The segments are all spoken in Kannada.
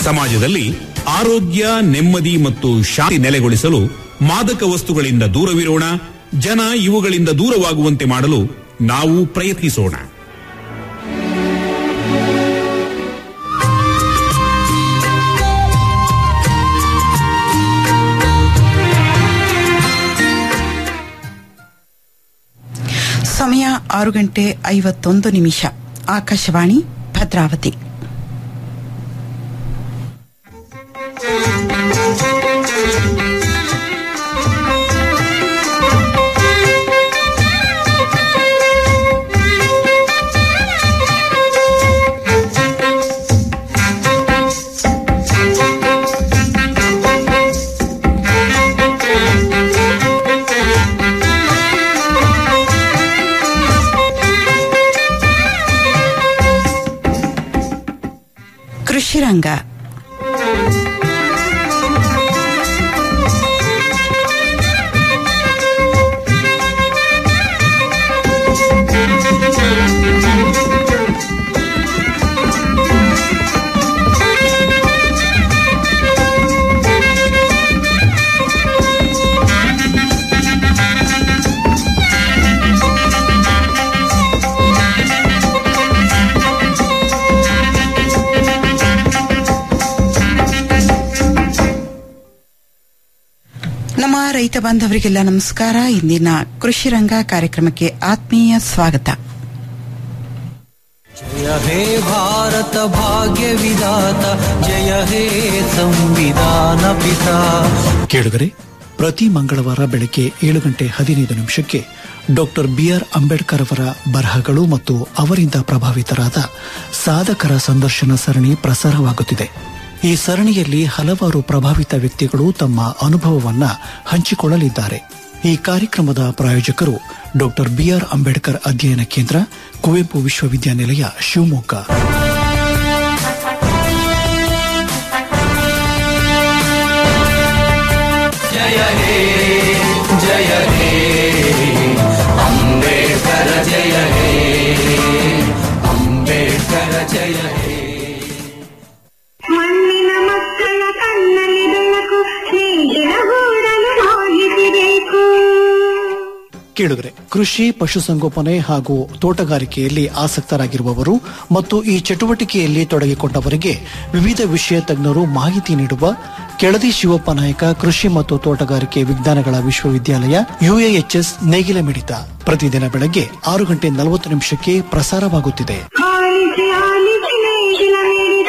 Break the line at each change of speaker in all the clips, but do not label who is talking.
ಸಮಾಜದಲ್ಲಿ ಆರೋಗ್ಯ ನೆಮ್ಮದಿ ಮತ್ತು ಶಾಂತಿ ನೆಲೆಗೊಳಿಸಲು ಮಾದಕ ವಸ್ತುಗಳಿಂದ ದೂರವಿರೋಣ ಜನ ಇವುಗಳಿಂದ ದೂರವಾಗುವಂತೆ ಮಾಡಲು ನಾವು ಪ್ರಯತ್ನಿಸೋಣ
ಸಮಯ ಆರು ಗಂಟೆ ಐವತ್ತೊಂದು ನಿಮಿಷ ಆಕಾಶವಾಣಿ ಭದ್ರಾವತಿ ಕೃಷಿ ರಂಗ ನಮ್ಮ ರೈತ ಬಾಂಧವರಿಗೆಲ್ಲ ನಮಸ್ಕಾರ ಇಂದಿನ ಕೃಷಿ ರಂಗ ಕಾರ್ಯಕ್ರಮಕ್ಕೆ ಆತ್ಮೀಯ ಸ್ವಾಗತ
जय हे भारत भाग्य विधाता जय हे ಸಂವಿಧಾನ ಪಿತಾ
ಕೇಳುಗರೆ ಪ್ರತಿ ಮಂಗಳವಾರ ಬೆಳಗ್ಗೆ ಏಳು ಗಂಟೆ ಹದಿನೈದು ನಿಮಿಷಕ್ಕೆ ಡಾಕ್ಟರ್ ಬಿಆರ್ ಅಂಬೇಡ್ಕರ್ ಅವರ ಬರಹಗಳು ಮತ್ತು ಅವರಿಂದ ಪ್ರಭಾವಿತರಾದ ಸಾಧಕರ ಸಂದರ್ಶನ ಸರಣಿ ಪ್ರಸಾರವಾಗುತ್ತಿದೆ ಈ ಸರಣಿಯಲ್ಲಿ ಹಲವಾರು ಪ್ರಭಾವಿತ ವ್ಯಕ್ತಿಗಳು ತಮ್ಮ ಅನುಭವವನ್ನ ಹಂಚಿಕೊಳ್ಳಲಿದ್ದಾರೆ ಈ ಕಾರ್ಯಕ್ರಮದ ಪ್ರಾಯೋಜಕರು ಡಾಕ್ಟರ್ ಬಿಆರ್ ಅಂಬೇಡ್ಕರ್ ಅಧ್ಯಯನ ಕೇಂದ್ರ ಕುವೆಂಪು ವಿಶ್ವವಿದ್ಯಾನಿಲಯ ಶಿವಮೊಗ್ಗ
ಜಯ ಹೇ ಜಯ ಹೇ ಅಂಬೇಡ್ಕರ ಜಯ ಹೇ ಅಂಬೇಡ್ಕರ ಜಯ ಹೇ
ಮಣ್ಣಿನ ಮಕ್ಕಳ ಕಣ್ಣಲ್ಲಿ ಬೆಳಕು ನೀರಿನ ಗೂಡಲು ಹೋಗಿಸಬೇಕು
ಕೇಳುಗರೆ ಕೃಷಿ ಪಶುಸಂಗೋಪನೆ ಹಾಗೂ ತೋಟಗಾರಿಕೆಯಲ್ಲಿ ಆಸಕ್ತರಾಗಿರುವವರು ಮತ್ತು ಈ ಚಟುವಟಿಕೆಯಲ್ಲಿ ತೊಡಗಿಕೊಂಡವರಿಗೆ ವಿವಿಧ ವಿಷಯ ತಜ್ಞರು ಮಾಹಿತಿ ನೀಡುವ ಕೆಳದಿ ಶಿವಪ್ಪ ನಾಯಕ ಕೃಷಿ ಮತ್ತು ತೋಟಗಾರಿಕೆ ವಿಜ್ಞಾನಗಳ ವಿಶ್ವವಿದ್ಯಾಲಯ ಯುಎಎಚ್ಎಸ್ ನೇಗಿಲ ಮಿಡಿತ ಪ್ರತಿದಿನ ಬೆಳಗ್ಗೆ ಆರು ಗಂಟೆ ನಲವತ್ತು ನಿಮಿಷಕ್ಕೆ ಪ್ರಸಾರವಾಗುತ್ತಿದೆ
ಆಲಿಸಿ ಆಲಿಸಿ ನೇಗಿಲ ಮಿಡಿತ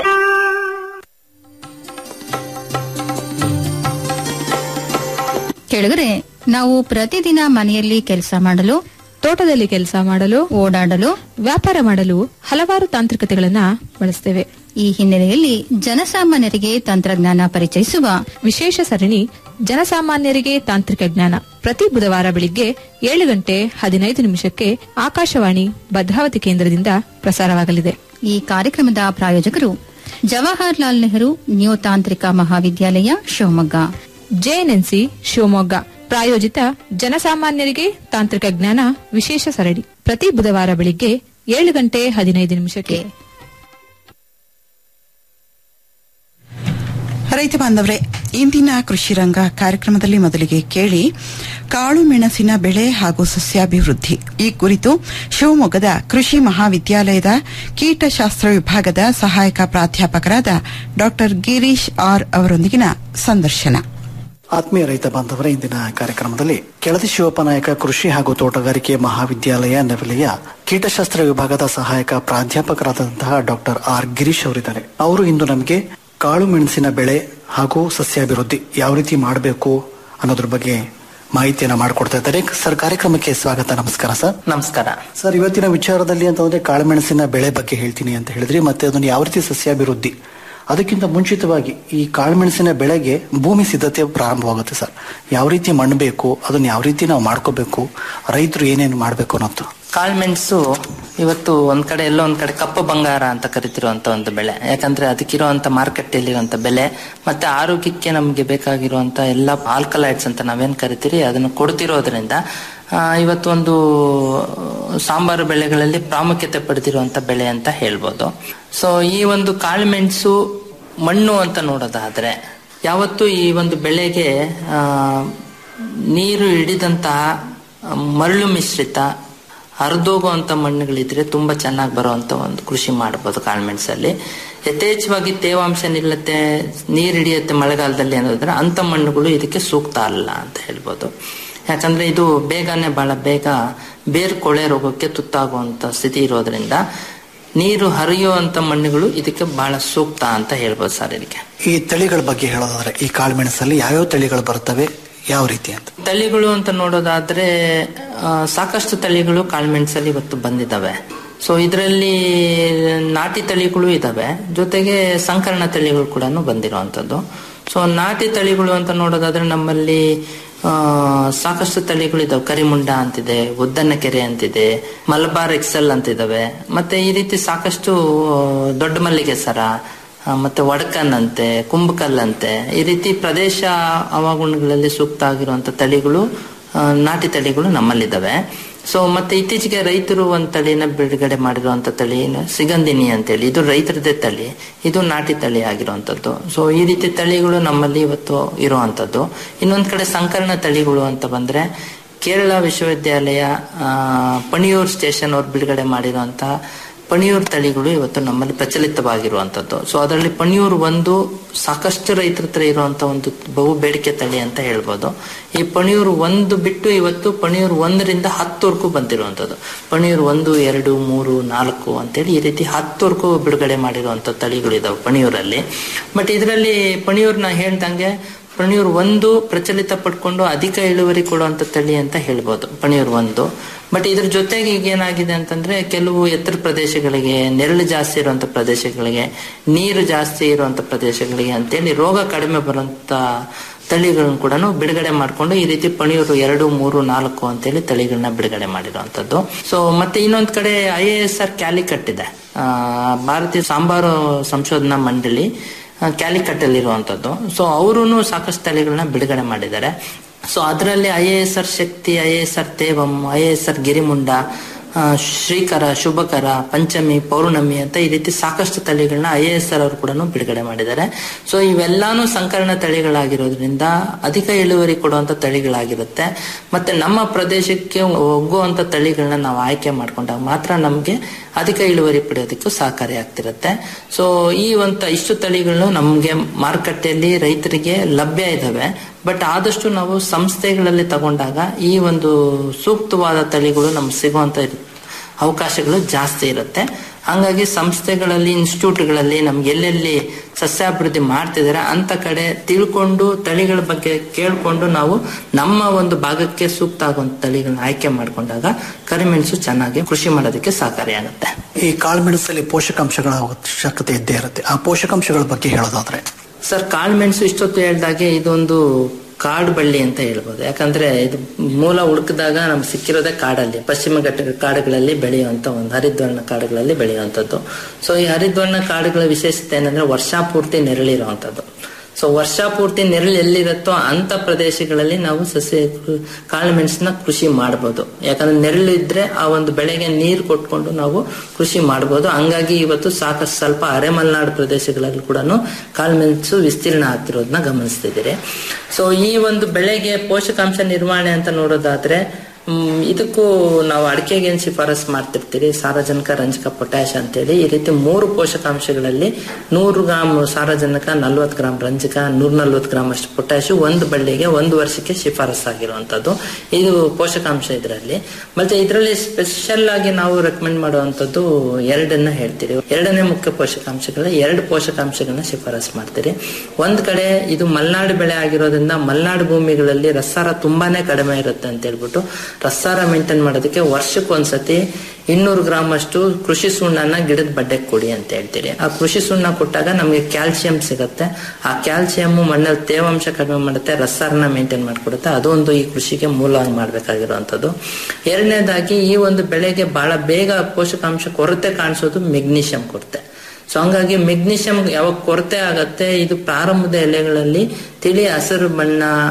ಕೆಳಗರೆ ನಾವು ಪ್ರತಿದಿನ ಮನೆಯಲ್ಲಿ ಕೆಲಸ ಮಾಡಲು
ತೋಟದಲ್ಲಿ ಕೆಲಸ ಮಾಡಲು
ಓಡಾಡಲು
ವ್ಯಾಪಾರ ಮಾಡಲು ಹಲವಾರು ತಾಂತ್ರಿಕತೆಗಳನ್ನ ಬಳಸ್ತೇವೆ
ಈ ಹಿನ್ನೆಲೆಯಲ್ಲಿ ಜನಸಾಮಾನ್ಯರಿಗೆ ತಂತ್ರಜ್ಞಾನ ಪರಿಚಯಿಸುವ
ವಿಶೇಷ ಸರಣಿ ಜನಸಾಮಾನ್ಯರಿಗೆ ತಾಂತ್ರಿಕ ಜ್ಞಾನ ಪ್ರತಿ ಬುಧವಾರ ಬೆಳಿಗ್ಗೆ ಏಳು ಗಂಟೆ ಹದಿನೈದು ನಿಮಿಷಕ್ಕೆ ಆಕಾಶವಾಣಿ ಭದ್ರಾವತಿ ಕೇಂದ್ರದಿಂದ ಪ್ರಸಾರವಾಗಲಿದೆ
ಈ ಕಾರ್ಯಕ್ರಮದ ಪ್ರಾಯೋಜಕರು ಜವಾಹರ್ಲಾಲ್ ನೆಹರು ನ್ಯೂ ತಾಂತ್ರಿಕ ಮಹಾವಿದ್ಯಾಲಯ ಶಿವಮೊಗ್ಗ
ಜೆಎನ್ಎನ್ಸಿ ಶಿವಮೊಗ್ಗ ಪ್ರಾಯೋಜಿತ ಜನಸಾಮಾನ್ಯರಿಗೆ ತಾಂತ್ರಿಕ ಜ್ಞಾನ ವಿಶೇಷ ಸರಣಿ ಪ್ರತಿ ಬುಧವಾರ ಬೆಳಿಗ್ಗೆ ಏಳು ಗಂಟೆ ಹದಿನೈದು ನಿಮಿಷಕ್ಕೆ
ರೈತ ಬಾಂಧವರೇ ಇಂದಿನ ಕೃಷಿ ರಂಗ ಕಾರ್ಯಕ್ರಮದಲ್ಲಿ ಮೊದಲಿಗೆ ಕೇಳಿ ಕಾಳು ಮೆಣಸಿನ ಬೆಳೆ ಹಾಗೂ ಸಸ್ಯಾಭಿವೃದ್ಧಿ ಈ ಕುರಿತು ಶಿವಮೊಗ್ಗದ ಕೃಷಿ ಮಹಾವಿದ್ಯಾಲಯದ ಕೀಟಶಾಸ್ತ್ರ ವಿಭಾಗದ ಸಹಾಯಕ ಪ್ರಾಧ್ಯಾಪಕರಾದ ಡಾ ಗಿರೀಶ್ ಆರ್ ಅವರೊಂದಿಗಿನ ಸಂದರ್ಶನ
ಆತ್ಮೀಯ ರೈತ ಬಾಂಧವರ ಇಂದಿನ ಕಾರ್ಯಕ್ರಮದಲ್ಲಿ ಕೆಳದಿ ಶಿವಪ್ಪ ನಾಯಕ ಕೃಷಿ ಹಾಗೂ ತೋಟಗಾರಿಕೆ ಮಹಾವಿದ್ಯಾಲಯ ನವಲೆಯ ಕೀಟಶಾಸ್ತ್ರ ವಿಭಾಗದ ಸಹಾಯಕ ಪ್ರಾಧ್ಯಾಪಕರಾದಂತಹ ಡಾಕ್ಟರ್ ಆರ್ ಗಿರೀಶ್ ಅವರಿದ್ದಾರೆ ಅವರು ಇಂದು ನಮಗೆ ಕಾಳು ಮೆಣಸಿನ ಬೆಳೆ ಹಾಗೂ ಸಸ್ಯಾಭಿವೃದ್ಧಿ ಯಾವ ರೀತಿ ಮಾಡಬೇಕು ಅನ್ನೋದ್ರ ಬಗ್ಗೆ ಮಾಹಿತಿಯನ್ನ ಮಾಡಿಕೊಡ್ತಾ ಇದ್ದಾರೆ ಸರ್ ಕಾರ್ಯಕ್ರಮಕ್ಕೆ ಸ್ವಾಗತ ನಮಸ್ಕಾರ ಸರ್
ನಮಸ್ಕಾರ
ಸರ್ ಇವತ್ತಿನ ವಿಚಾರದಲ್ಲಿ ಅಂತಂದ್ರೆ ಕಾಳುಮೆಣಸಿನ ಬೆಳೆ ಬಗ್ಗೆ ಹೇಳ್ತೀನಿ ಅಂತ ಹೇಳಿದ್ರಿ ಮತ್ತೆ ಅದನ್ನು ಯಾವ ರೀತಿ ಸಸ್ಯಾಭಿವೃದ್ಧಿ ಅದಕ್ಕಿಂತ ಮುಂಚಿತವಾಗಿ ಈ ಕಾಳುಮೆಣಸಿನ ಬೆಳೆಗೆ ಭೂಮಿ ಸಿದ್ಧತೆ ಪ್ರಾರಂಭವಾಗುತ್ತೆ ಸರ್ ಯಾವ ರೀತಿ ಮಣ್ಣು ಬೇಕು ಅದನ್ನ ಯಾವ ರೀತಿ ನಾವು ಮಾಡ್ಕೋಬೇಕು ರೈತರು ಏನೇನು ಮಾಡಬೇಕು ಅನ್ನೋದು
ಕಾಳ್ಮೆಣಸು ಇವತ್ತು ಒಂದ್ ಕಡೆ ಎಲ್ಲೋ ಒಂದ್ ಕಡೆ ಕಪ್ಪು ಬಂಗಾರ ಅಂತ ಕರಿತಿರುವಂತ ಒಂದು ಬೆಳೆ ಯಾಕಂದ್ರೆ ಅದಕ್ಕಿರುವಂತ ಮಾರ್ಕೆಟ್ ಅಲ್ಲಿರುವಂತ ಬೆಲೆ ಮತ್ತೆ ಆರೋಗ್ಯಕ್ಕೆ ನಮ್ಗೆ ಬೇಕಾಗಿರುವಂತ ಎಲ್ಲ ಆಲ್ಕಲೈಡ್ಸ್ ಅಂತ ನಾವೇನ್ ಕರಿತೀರಿ ಅದನ್ನು ಕೊಡ್ತಿರೋದ್ರಿಂದ ಆ, ಇವತ್ತು ಒಂದು ಸಾಂಬಾರು ಬೆಳೆಗಳಲ್ಲಿ ಪ್ರಾಮುಖ್ಯತೆ ಪಡೆದಿರುವಂತ ಬೆಳೆ ಅಂತ ಹೇಳ್ಬೋದು ಸೊ ಈ ಒಂದು ಕಾಳುಮೆಣಸು ಮಣ್ಣು ಅಂತ ನೋಡೋದಾದ್ರೆ ಯಾವತ್ತು ಈ ಒಂದು ಬೆಳೆಗೆ ಆ, ನೀರು ಹಿಡಿದಂತಹ ಮರಳು ಮಿಶ್ರಿತ ಹರಿದೋಗುವಂತ ಮಣ್ಣುಗಳಿದ್ರೆ ತುಂಬಾ ಚೆನ್ನಾಗಿ ಬರುವಂತ ಒಂದು ಕೃಷಿ ಮಾಡಬಹುದು ಕಾಳ್ಮೆಣಸಲ್ಲಿ ಯಥೇಚ್ಛವಾಗಿ ತೇವಾಂಶ ನಿಲ್ಲತ್ತೆ ನೀರು ಹಿಡಿಯುತ್ತೆ ಮಳೆಗಾಲದಲ್ಲಿ ಅನ್ನೋದ್ರೆ ಅಂತ ಮಣ್ಣುಗಳು ಇದಕ್ಕೆ ಸೂಕ್ತ ಅಲ್ಲ ಅಂತ ಹೇಳ್ಬೋದು ಯಾಕಂದ್ರೆ ಇದು ಬೇಗನೆ ಬಹಳ ಬೇಗ ಬೇರ್ ಕೊಳೆ ರೋಗಕ್ಕೆ ತುತ್ತಾಗುವಂತ ಸ್ಥಿತಿ ಇರೋದ್ರಿಂದ ನೀರು ಹರಿಯುವಂತ ಮಣ್ಣುಗಳು ಇದಕ್ಕೆ ಬಹಳ ಸೂಕ್ತ ಅಂತ ಹೇಳ್ಬೋದು ಸರ್ ಇದಕ್ಕೆ
ಈ ತಳಿಗಳ ಬಗ್ಗೆ ಹೇಳೋದಾದ್ರೆ ಈ ಕಾಳುಮೆಣಸಲ್ಲಿ ಯಾವ್ಯಾವ ತಳಿಗಳು ಬರ್ತವೆ ಯಾವ ರೀತಿ ಅಂತ
ತಳಿಗಳು ಅಂತ ನೋಡೋದಾದ್ರೆ ಆ, ಸಾಕಷ್ಟು ತಳಿಗಳು ಕಾಳ್ಮೆಣಸಲ್ಲಿ ಇವತ್ತು ಬಂದಿದ್ದಾವೆ ಸೊ ಇದರಲ್ಲಿ ನಾಟಿ ತಳಿಗಳು ಇದಾವೆ ಜೊತೆಗೆ ಸಂಕರಣ ತಳಿಗಳು ಕೂಡ ಬಂದಿರುವಂತದ್ದು ಸೊ ನಾಟಿ ತಳಿಗಳು ಅಂತ ನೋಡೋದಾದ್ರೆ ನಮ್ಮಲ್ಲಿ ಆ, ಸಾಕಷ್ಟು ತಳಿಗಳು ಇದಾವೆ ಕರಿಮುಂಡ ಅಂತಿದೆ ಉದ್ದನ್ನ ಕೆರೆ ಅಂತಿದೆ ಮಲಬಾರ್ ಎಕ್ಸೆಲ್ ಅಂತಿದಾವೆ ಮತ್ತೆ ಈ ರೀತಿ ಸಾಕಷ್ಟು ಆ, ದೊಡ್ಡ ಮಲ್ಲಿಗೆ ಸರ ಆ, ಮತ್ತೆ ಒಡಕನ್ನಂತೆ ಕುಂಭಕಲ್ಲಂತೆ ಈ ರೀತಿ ಪ್ರದೇಶ ಹವಾಗುಣಗಳಲ್ಲಿ ಸೂಕ್ತ ಆಗಿರುವಂತ ತಳಿಗಳು ಆ, ನಾಟಿ ತಳಿಗಳು ನಮ್ಮಲ್ಲಿದ್ದಾವೆ ಸೊ ಮತ್ತೆ ಇತ್ತೀಚೆಗೆ ರೈತರು ಒಂದು ತಳಿನ ಬಿಡುಗಡೆ ಮಾಡಿರುವಂತ ತಳಿ ಸಿಗಂದಿನಿ ಅಂತೇಳಿ ಇದು ರೈತರದೇ ತಳಿ ಇದು ನಾಟಿ ತಳಿ ಆಗಿರುವಂತದ್ದು ಸೊ ಈ ರೀತಿ ತಳಿಗಳು ನಮ್ಮಲ್ಲಿ ಇವತ್ತು ಇರುವಂತದ್ದು ಇನ್ನೊಂದ್ ಕಡೆ ಸಂಕರಣ ತಳಿಗಳು ಅಂತ ಬಂದ್ರೆ ಕೇರಳ ವಿಶ್ವವಿದ್ಯಾಲಯ ಆ, ಪಣಿಯೂರ್ ಸ್ಟೇಷನ್ ಅವ್ರು ಬಿಡುಗಡೆ ಮಾಡಿರುವಂತ ಪಣಿಯೂರ್ ತಳಿಗಳು ಇವತ್ತು ನಮ್ಮಲ್ಲಿ ಪ್ರಚಲಿತವಾಗಿರುವಂತದ್ದು ಸೊ ಅದರಲ್ಲಿ ಪಣಿಯೂರ್ ಒಂದು ಸಾಕಷ್ಟು ರೈತರ ಹತ್ರ ಇರುವಂತ ಒಂದು ಬಹು ಬೇಡಿಕೆ ತಳಿ ಅಂತ ಹೇಳ್ಬೋದು ಈ ಪಣಿಯೂರು ಒಂದು ಬಿಟ್ಟು ಇವತ್ತು ಪಣಿಯೂರು ಒಂದರಿಂದ ಹತ್ತವರೆಗೂ ಬಂದಿರುವಂತದ್ದು ಪಣಿಯೂರು ಒಂದು ಎರಡು ಮೂರು ನಾಲ್ಕು ಅಂತೇಳಿ ಈ ರೀತಿ ಹತ್ತವರೆಗೂ ಬಿಡುಗಡೆ ಮಾಡಿರುವಂತ ತಳಿಗಳಿದಾವೆ ಪಣಿಯೂರಲ್ಲಿ ಬಟ್ ಇದರಲ್ಲಿ ಪಣಿಯೂರ್ನ ಹೇಳ್ದಂಗೆ ಪಣಿಯೂರ್ ಒಂದು ಪ್ರಚಲಿತ ಪಡ್ಕೊಂಡು ಅಧಿಕ ಇಳುವರಿ ಕೊಡುವಂತ ತಳಿ ಅಂತ ಹೇಳ್ಬೋದು ಪಣಿಯೂರ್ ಒಂದು ಬಟ್ ಇದ್ರ ಜೊತೆಗೆ ಈಗ ಏನಾಗಿದೆ ಅಂತಂದ್ರೆ ಕೆಲವು ಎತ್ತರ ಪ್ರದೇಶಗಳಿಗೆ ನೆರಳು ಜಾಸ್ತಿ ಇರುವಂತ ಪ್ರದೇಶಗಳಿಗೆ ನೀರು ಜಾಸ್ತಿ ಇರುವಂತ ಪ್ರದೇಶಗಳಿಗೆ ಅಂತೇಳಿ ರೋಗ ಕಡಿಮೆ ಬರುವಂತ ತಳಿಗಳನ್ನ ಕೂಡ ಬಿಡುಗಡೆ ಮಾಡ್ಕೊಂಡು ಈ ರೀತಿ ಪಣಿಯೂರು ಎರಡು ಮೂರು ನಾಲ್ಕು ಅಂತೇಳಿ ತಳಿಗಳನ್ನ ಬಿಡುಗಡೆ ಮಾಡಿರುವಂತದ್ದು ಸೊ ಮತ್ತೆ ಇನ್ನೊಂದ್ ಕಡೆ I A S R Calicut ಇದೆ ಆ, ಭಾರತೀಯ ಸಾಂಬಾರು ಸಂಶೋಧನಾ ಮಂಡಳಿ ಕ್ಯಾಲಿಕಟ್ ಅಲ್ಲಿ ಇರುವಂತದ್ದು ಸೊ ಅವರು ಸಾಕಷ್ಟು ತಳಿಗಳನ್ನ ಬಿಡುಗಡೆ ಮಾಡಿದ್ದಾರೆ ಸೊ ಅದರಲ್ಲಿ I A S R Shakthi I A S R Thevam I A S R Girimunda ಆ, ಶ್ರೀಕರ ಶುಭಕರ ಪಂಚಮಿ ಪೌರ್ಣಮಿ ಅಂತ ಈ ರೀತಿ ಸಾಕಷ್ಟು ತಳಿಗಳನ್ನ ಐ ಎ ಎಸ್ ಆರ್ ಅವರು ಕೂಡ ಬಿಡುಗಡೆ ಮಾಡಿದ್ದಾರೆ ಸೊ ಇವೆಲ್ಲಾನು ಸಂಕರಣ ತಳಿಗಳಾಗಿರೋದ್ರಿಂದ ಅಧಿಕ ಇಳುವರಿ ಕೊಡುವಂತ ತಳಿಗಳಾಗಿರುತ್ತೆ ಮತ್ತೆ ನಮ್ಮ ಪ್ರದೇಶಕ್ಕೆ ಒಗ್ಗುವಂತ ತಳಿಗಳನ್ನ ನಾವು ಆಯ್ಕೆ ಮಾಡ್ಕೊಂಡಾಗ ಮಾತ್ರ ನಮ್ಗೆ ಅಧಿಕ ಇಳುವರಿ ಪಡೆಯೋದಕ್ಕೂ ಸಹಕಾರಿ ಆಗ್ತಿರುತ್ತೆ ಸೊ ಈ ಒಂದು ಇಷ್ಟು ತಳಿಗಳು ನಮ್ಗೆ ಮಾರುಕಟ್ಟೆಯಲ್ಲಿ ರೈತರಿಗೆ ಲಭ್ಯ ಇದಾವೆ ಬಟ್ ಆದಷ್ಟು ನಾವು ಸಂಸ್ಥೆಗಳಲ್ಲಿ ತಗೊಂಡಾಗ ಈ ಒಂದು ಸೂಕ್ತವಾದ ತಳಿಗಳು ನಮ್ಗೆ ಸಿಗುವಂತ ಇರು- ಅವಕಾಶಗಳು ಜಾಸ್ತಿ ಇರುತ್ತೆ ಹಂಗಾಗಿ ಸಂಸ್ಥೆಗಳಲ್ಲಿ ಇನ್ಸ್ಟಿಟ್ಯೂಟ್ಗಳಲ್ಲಿ ನಮ್ಗೆ ಎಲ್ಲೆಲ್ಲಿ ಸಸ್ಯಾಭಿವೃದ್ಧಿ ಮಾಡ್ತಿದ್ದಾರೆ ಅಂತ ಕಡೆ ತಿಳ್ಕೊಂಡು ತಳಿಗಳ ಬಗ್ಗೆ ಕೇಳ್ಕೊಂಡು ನಾವು ನಮ್ಮ ಒಂದು ಭಾಗಕ್ಕೆ ಸೂಕ್ತ ಆಗುವಂತ ತಳಿಗಳನ್ನ ಆಯ್ಕೆ ಮಾಡ್ಕೊಂಡಾಗ ಕರಿಮೆಣಸು ಚೆನ್ನಾಗಿ ಕೃಷಿ ಮಾಡೋದಕ್ಕೆ ಸಹಕಾರಿಯಾಗುತ್ತೆ
ಈ ಕಾಳುಮೆಣಸಲ್ಲಿ ಪೋಷಕಾಂಶಗಳ ಅವಶ್ಯಕತೆ ಇದ್ದೇ ಇರುತ್ತೆ ಆ ಪೋಷಕಾಂಶಗಳ ಬಗ್ಗೆ ಹೇಳೋದಾದ್ರೆ
ಸರ್ ಕಾಳುಮೆಣಸು ಇಷ್ಟೊತ್ತು ಹೇಳ್ದಾಗೆ ಇದೊಂದು ಕಾಡು ಬಳ್ಳಿ ಅಂತ ಹೇಳ್ಬೋದು ಯಾಕಂದ್ರೆ ಇದು ಮೂಲ ಹುಡುಕಿದಾಗ ನಮ್ಗೆ ಸಿಕ್ಕಿರೋದೇ ಕಾಡಲ್ಲಿ ಪಶ್ಚಿಮ ಘಟ್ಟ ಕಾಡುಗಳಲ್ಲಿ ಬೆಳೆಯುವಂತ ಒಂದು ಹರಿದ್ವರ್ಣ ಕಾಡುಗಳಲ್ಲಿ ಬೆಳೆಯುವಂಥದ್ದು ಸೊ ಈ ಹರಿದ್ವರ್ಣ ಕಾಡುಗಳ ವಿಶೇಷತೆ ಏನಂದ್ರೆ ವರ್ಷ ಪೂರ್ತಿ ನೆರಳಿರುವಂಥದ್ದು ಸೊ ವರ್ಷ ಪೂರ್ತಿ ನೆರಳು ಎಲ್ಲಿರುತ್ತೋ ಅಂತ ಪ್ರದೇಶಗಳಲ್ಲಿ ನಾವು ಸಸ್ಯ ಕಾಳುಮೆಣಸನ್ನ ಕೃಷಿ ಮಾಡಬಹುದು ಯಾಕಂದ್ರೆ ನೆರಳು ಇದ್ರೆ ಆ ಒಂದು ಬೆಳೆಗೆ ನೀರು ಕೊಟ್ಕೊಂಡು ನಾವು ಕೃಷಿ ಮಾಡಬಹುದು ಹಂಗಾಗಿ ಇವತ್ತು ಸಾಕಷ್ಟು ಸ್ವಲ್ಪ ಅರೆಮಲೆನಾಡು ಪ್ರದೇಶಗಳಲ್ಲಿ ಕೂಡ ಕಾಳುಮೆಣಸು ವಿಸ್ತೀರ್ಣ ಆಗ್ತಿರೋದನ್ನ ಗಮನಿಸ್ತಿದ್ದೀರಿ ಸೊ ಈ ಒಂದು ಬೆಳೆಗೆ ಪೋಷಕಾಂಶ ನಿರ್ವಹಣೆ ಅಂತ ನೋಡೋದಾದ್ರೆ ಹ್ಮ್, ಇದಕ್ಕೂ ನಾವು ಅಡಿಕೆಗೆ ಏನ್ ಶಿಫಾರಸ್ ಮಾಡ್ತಿರ್ತೀರಿ ಸಾರಜನಕ ರಂಜಕ ಪೊಟ್ಯಾಶ್ ಅಂತೇಳಿ ಈ ರೀತಿ ಮೂರು ಪೋಷಕಾಂಶಗಳಲ್ಲಿ ನೂರು ಗ್ರಾಮ್ ಸಾರಜನಕ ನಲ್ವತ್ತು ಗ್ರಾಮ್ ರಂಜಕ ನೂರ ನಲ್ವತ್ತು ಗ್ರಾಮ್ ಅಷ್ಟು ಪೊಟ್ಯಾಶ್ ಒಂದು ಬಳ್ಳಿಗೆ ಒಂದು ವರ್ಷಕ್ಕೆ ಶಿಫಾರಸ್ ಆಗಿರುವಂತದ್ದು ಇದು ಪೋಷಕಾಂಶ ಇದರಲ್ಲಿ ಮತ್ತೆ ಇದರಲ್ಲಿ ಸ್ಪೆಷಲ್ ಆಗಿ ನಾವು ರೆಕಮೆಂಡ್ ಮಾಡುವಂತದ್ದು ಎರಡನ್ನ ಹೇಳ್ತೀರಿ ಎರಡನೇ ಮುಖ್ಯ ಪೋಷಕಾಂಶಗಳ ಎರಡು ಪೋಷಕಾಂಶಗಳನ್ನ ಶಿಫಾರಸ್ ಮಾಡ್ತೀರಿ ಒಂದ್ ಕಡೆ ಇದು ಮಲೆನಾಡು ಬೆಳೆ ಆಗಿರೋದ್ರಿಂದ ಮಲೆನಾಡು ಭೂಮಿಗಳಲ್ಲಿ ರಸಾರ ತುಂಬಾನೇ ಕಡಿಮೆ ಇರುತ್ತೆ ಅಂತ ಹೇಳ್ಬಿಟ್ಟು ರಸಾರ ಮೇಂಟೈನ್ ಮಾಡೋದಕ್ಕೆ ವರ್ಷಕ್ಕೆ ಒಂದ್ಸತಿ ಇನ್ನೂರು ಗ್ರಾಮ್ ಅಷ್ಟು ಕೃಷಿ ಸುಣ್ಣನ ಗಿಡದ ಬಡ್ಡೆಗೆ ಕೊಡಿ ಅಂತ ಹೇಳ್ತೀರಿ ಆ ಕೃಷಿ ಸುಣ್ಣ ಕೊಟ್ಟಾಗ ನಮಗೆ ಕ್ಯಾಲ್ಸಿಯಂ ಸಿಗುತ್ತೆ ಆ ಕ್ಯಾಲ್ಸಿಯಂ ಮಣ್ಣಲ್ಲಿ ತೇವಾಂಶ ಕಡಿಮೆ ಮಾಡುತ್ತೆ ರಸಾರನ ಮೇಂಟೈನ್ ಮಾಡಿಕೊಡುತ್ತೆ ಅದೊಂದು ಈ ಕೃಷಿಗೆ ಮೂಲ ಮಾಡಬೇಕಾಗಿರುವಂತದ್ದು ಎರಡನೇದಾಗಿ ಈ ಒಂದು ಬೆಳೆಗೆ ಬಹಳ ಬೇಗ ಪೋಷಕಾಂಶ ಕೊರತೆ ಕಾಣಿಸೋದು ಮೆಗ್ನೀಷಿಯಂ ಕೊರತೆ ಸೊ ಹಂಗಾಗಿ ಮೆಗ್ನೀಷಿಯಂ ಯಾವಾಗ ಕೊರತೆ ಆಗತ್ತೆ ಇದು ಪ್ರಾರಂಭದ ಎಲೆಗಳಲ್ಲಿ ತಿಳಿ ಹಸಿರು ಬಣ್ಣ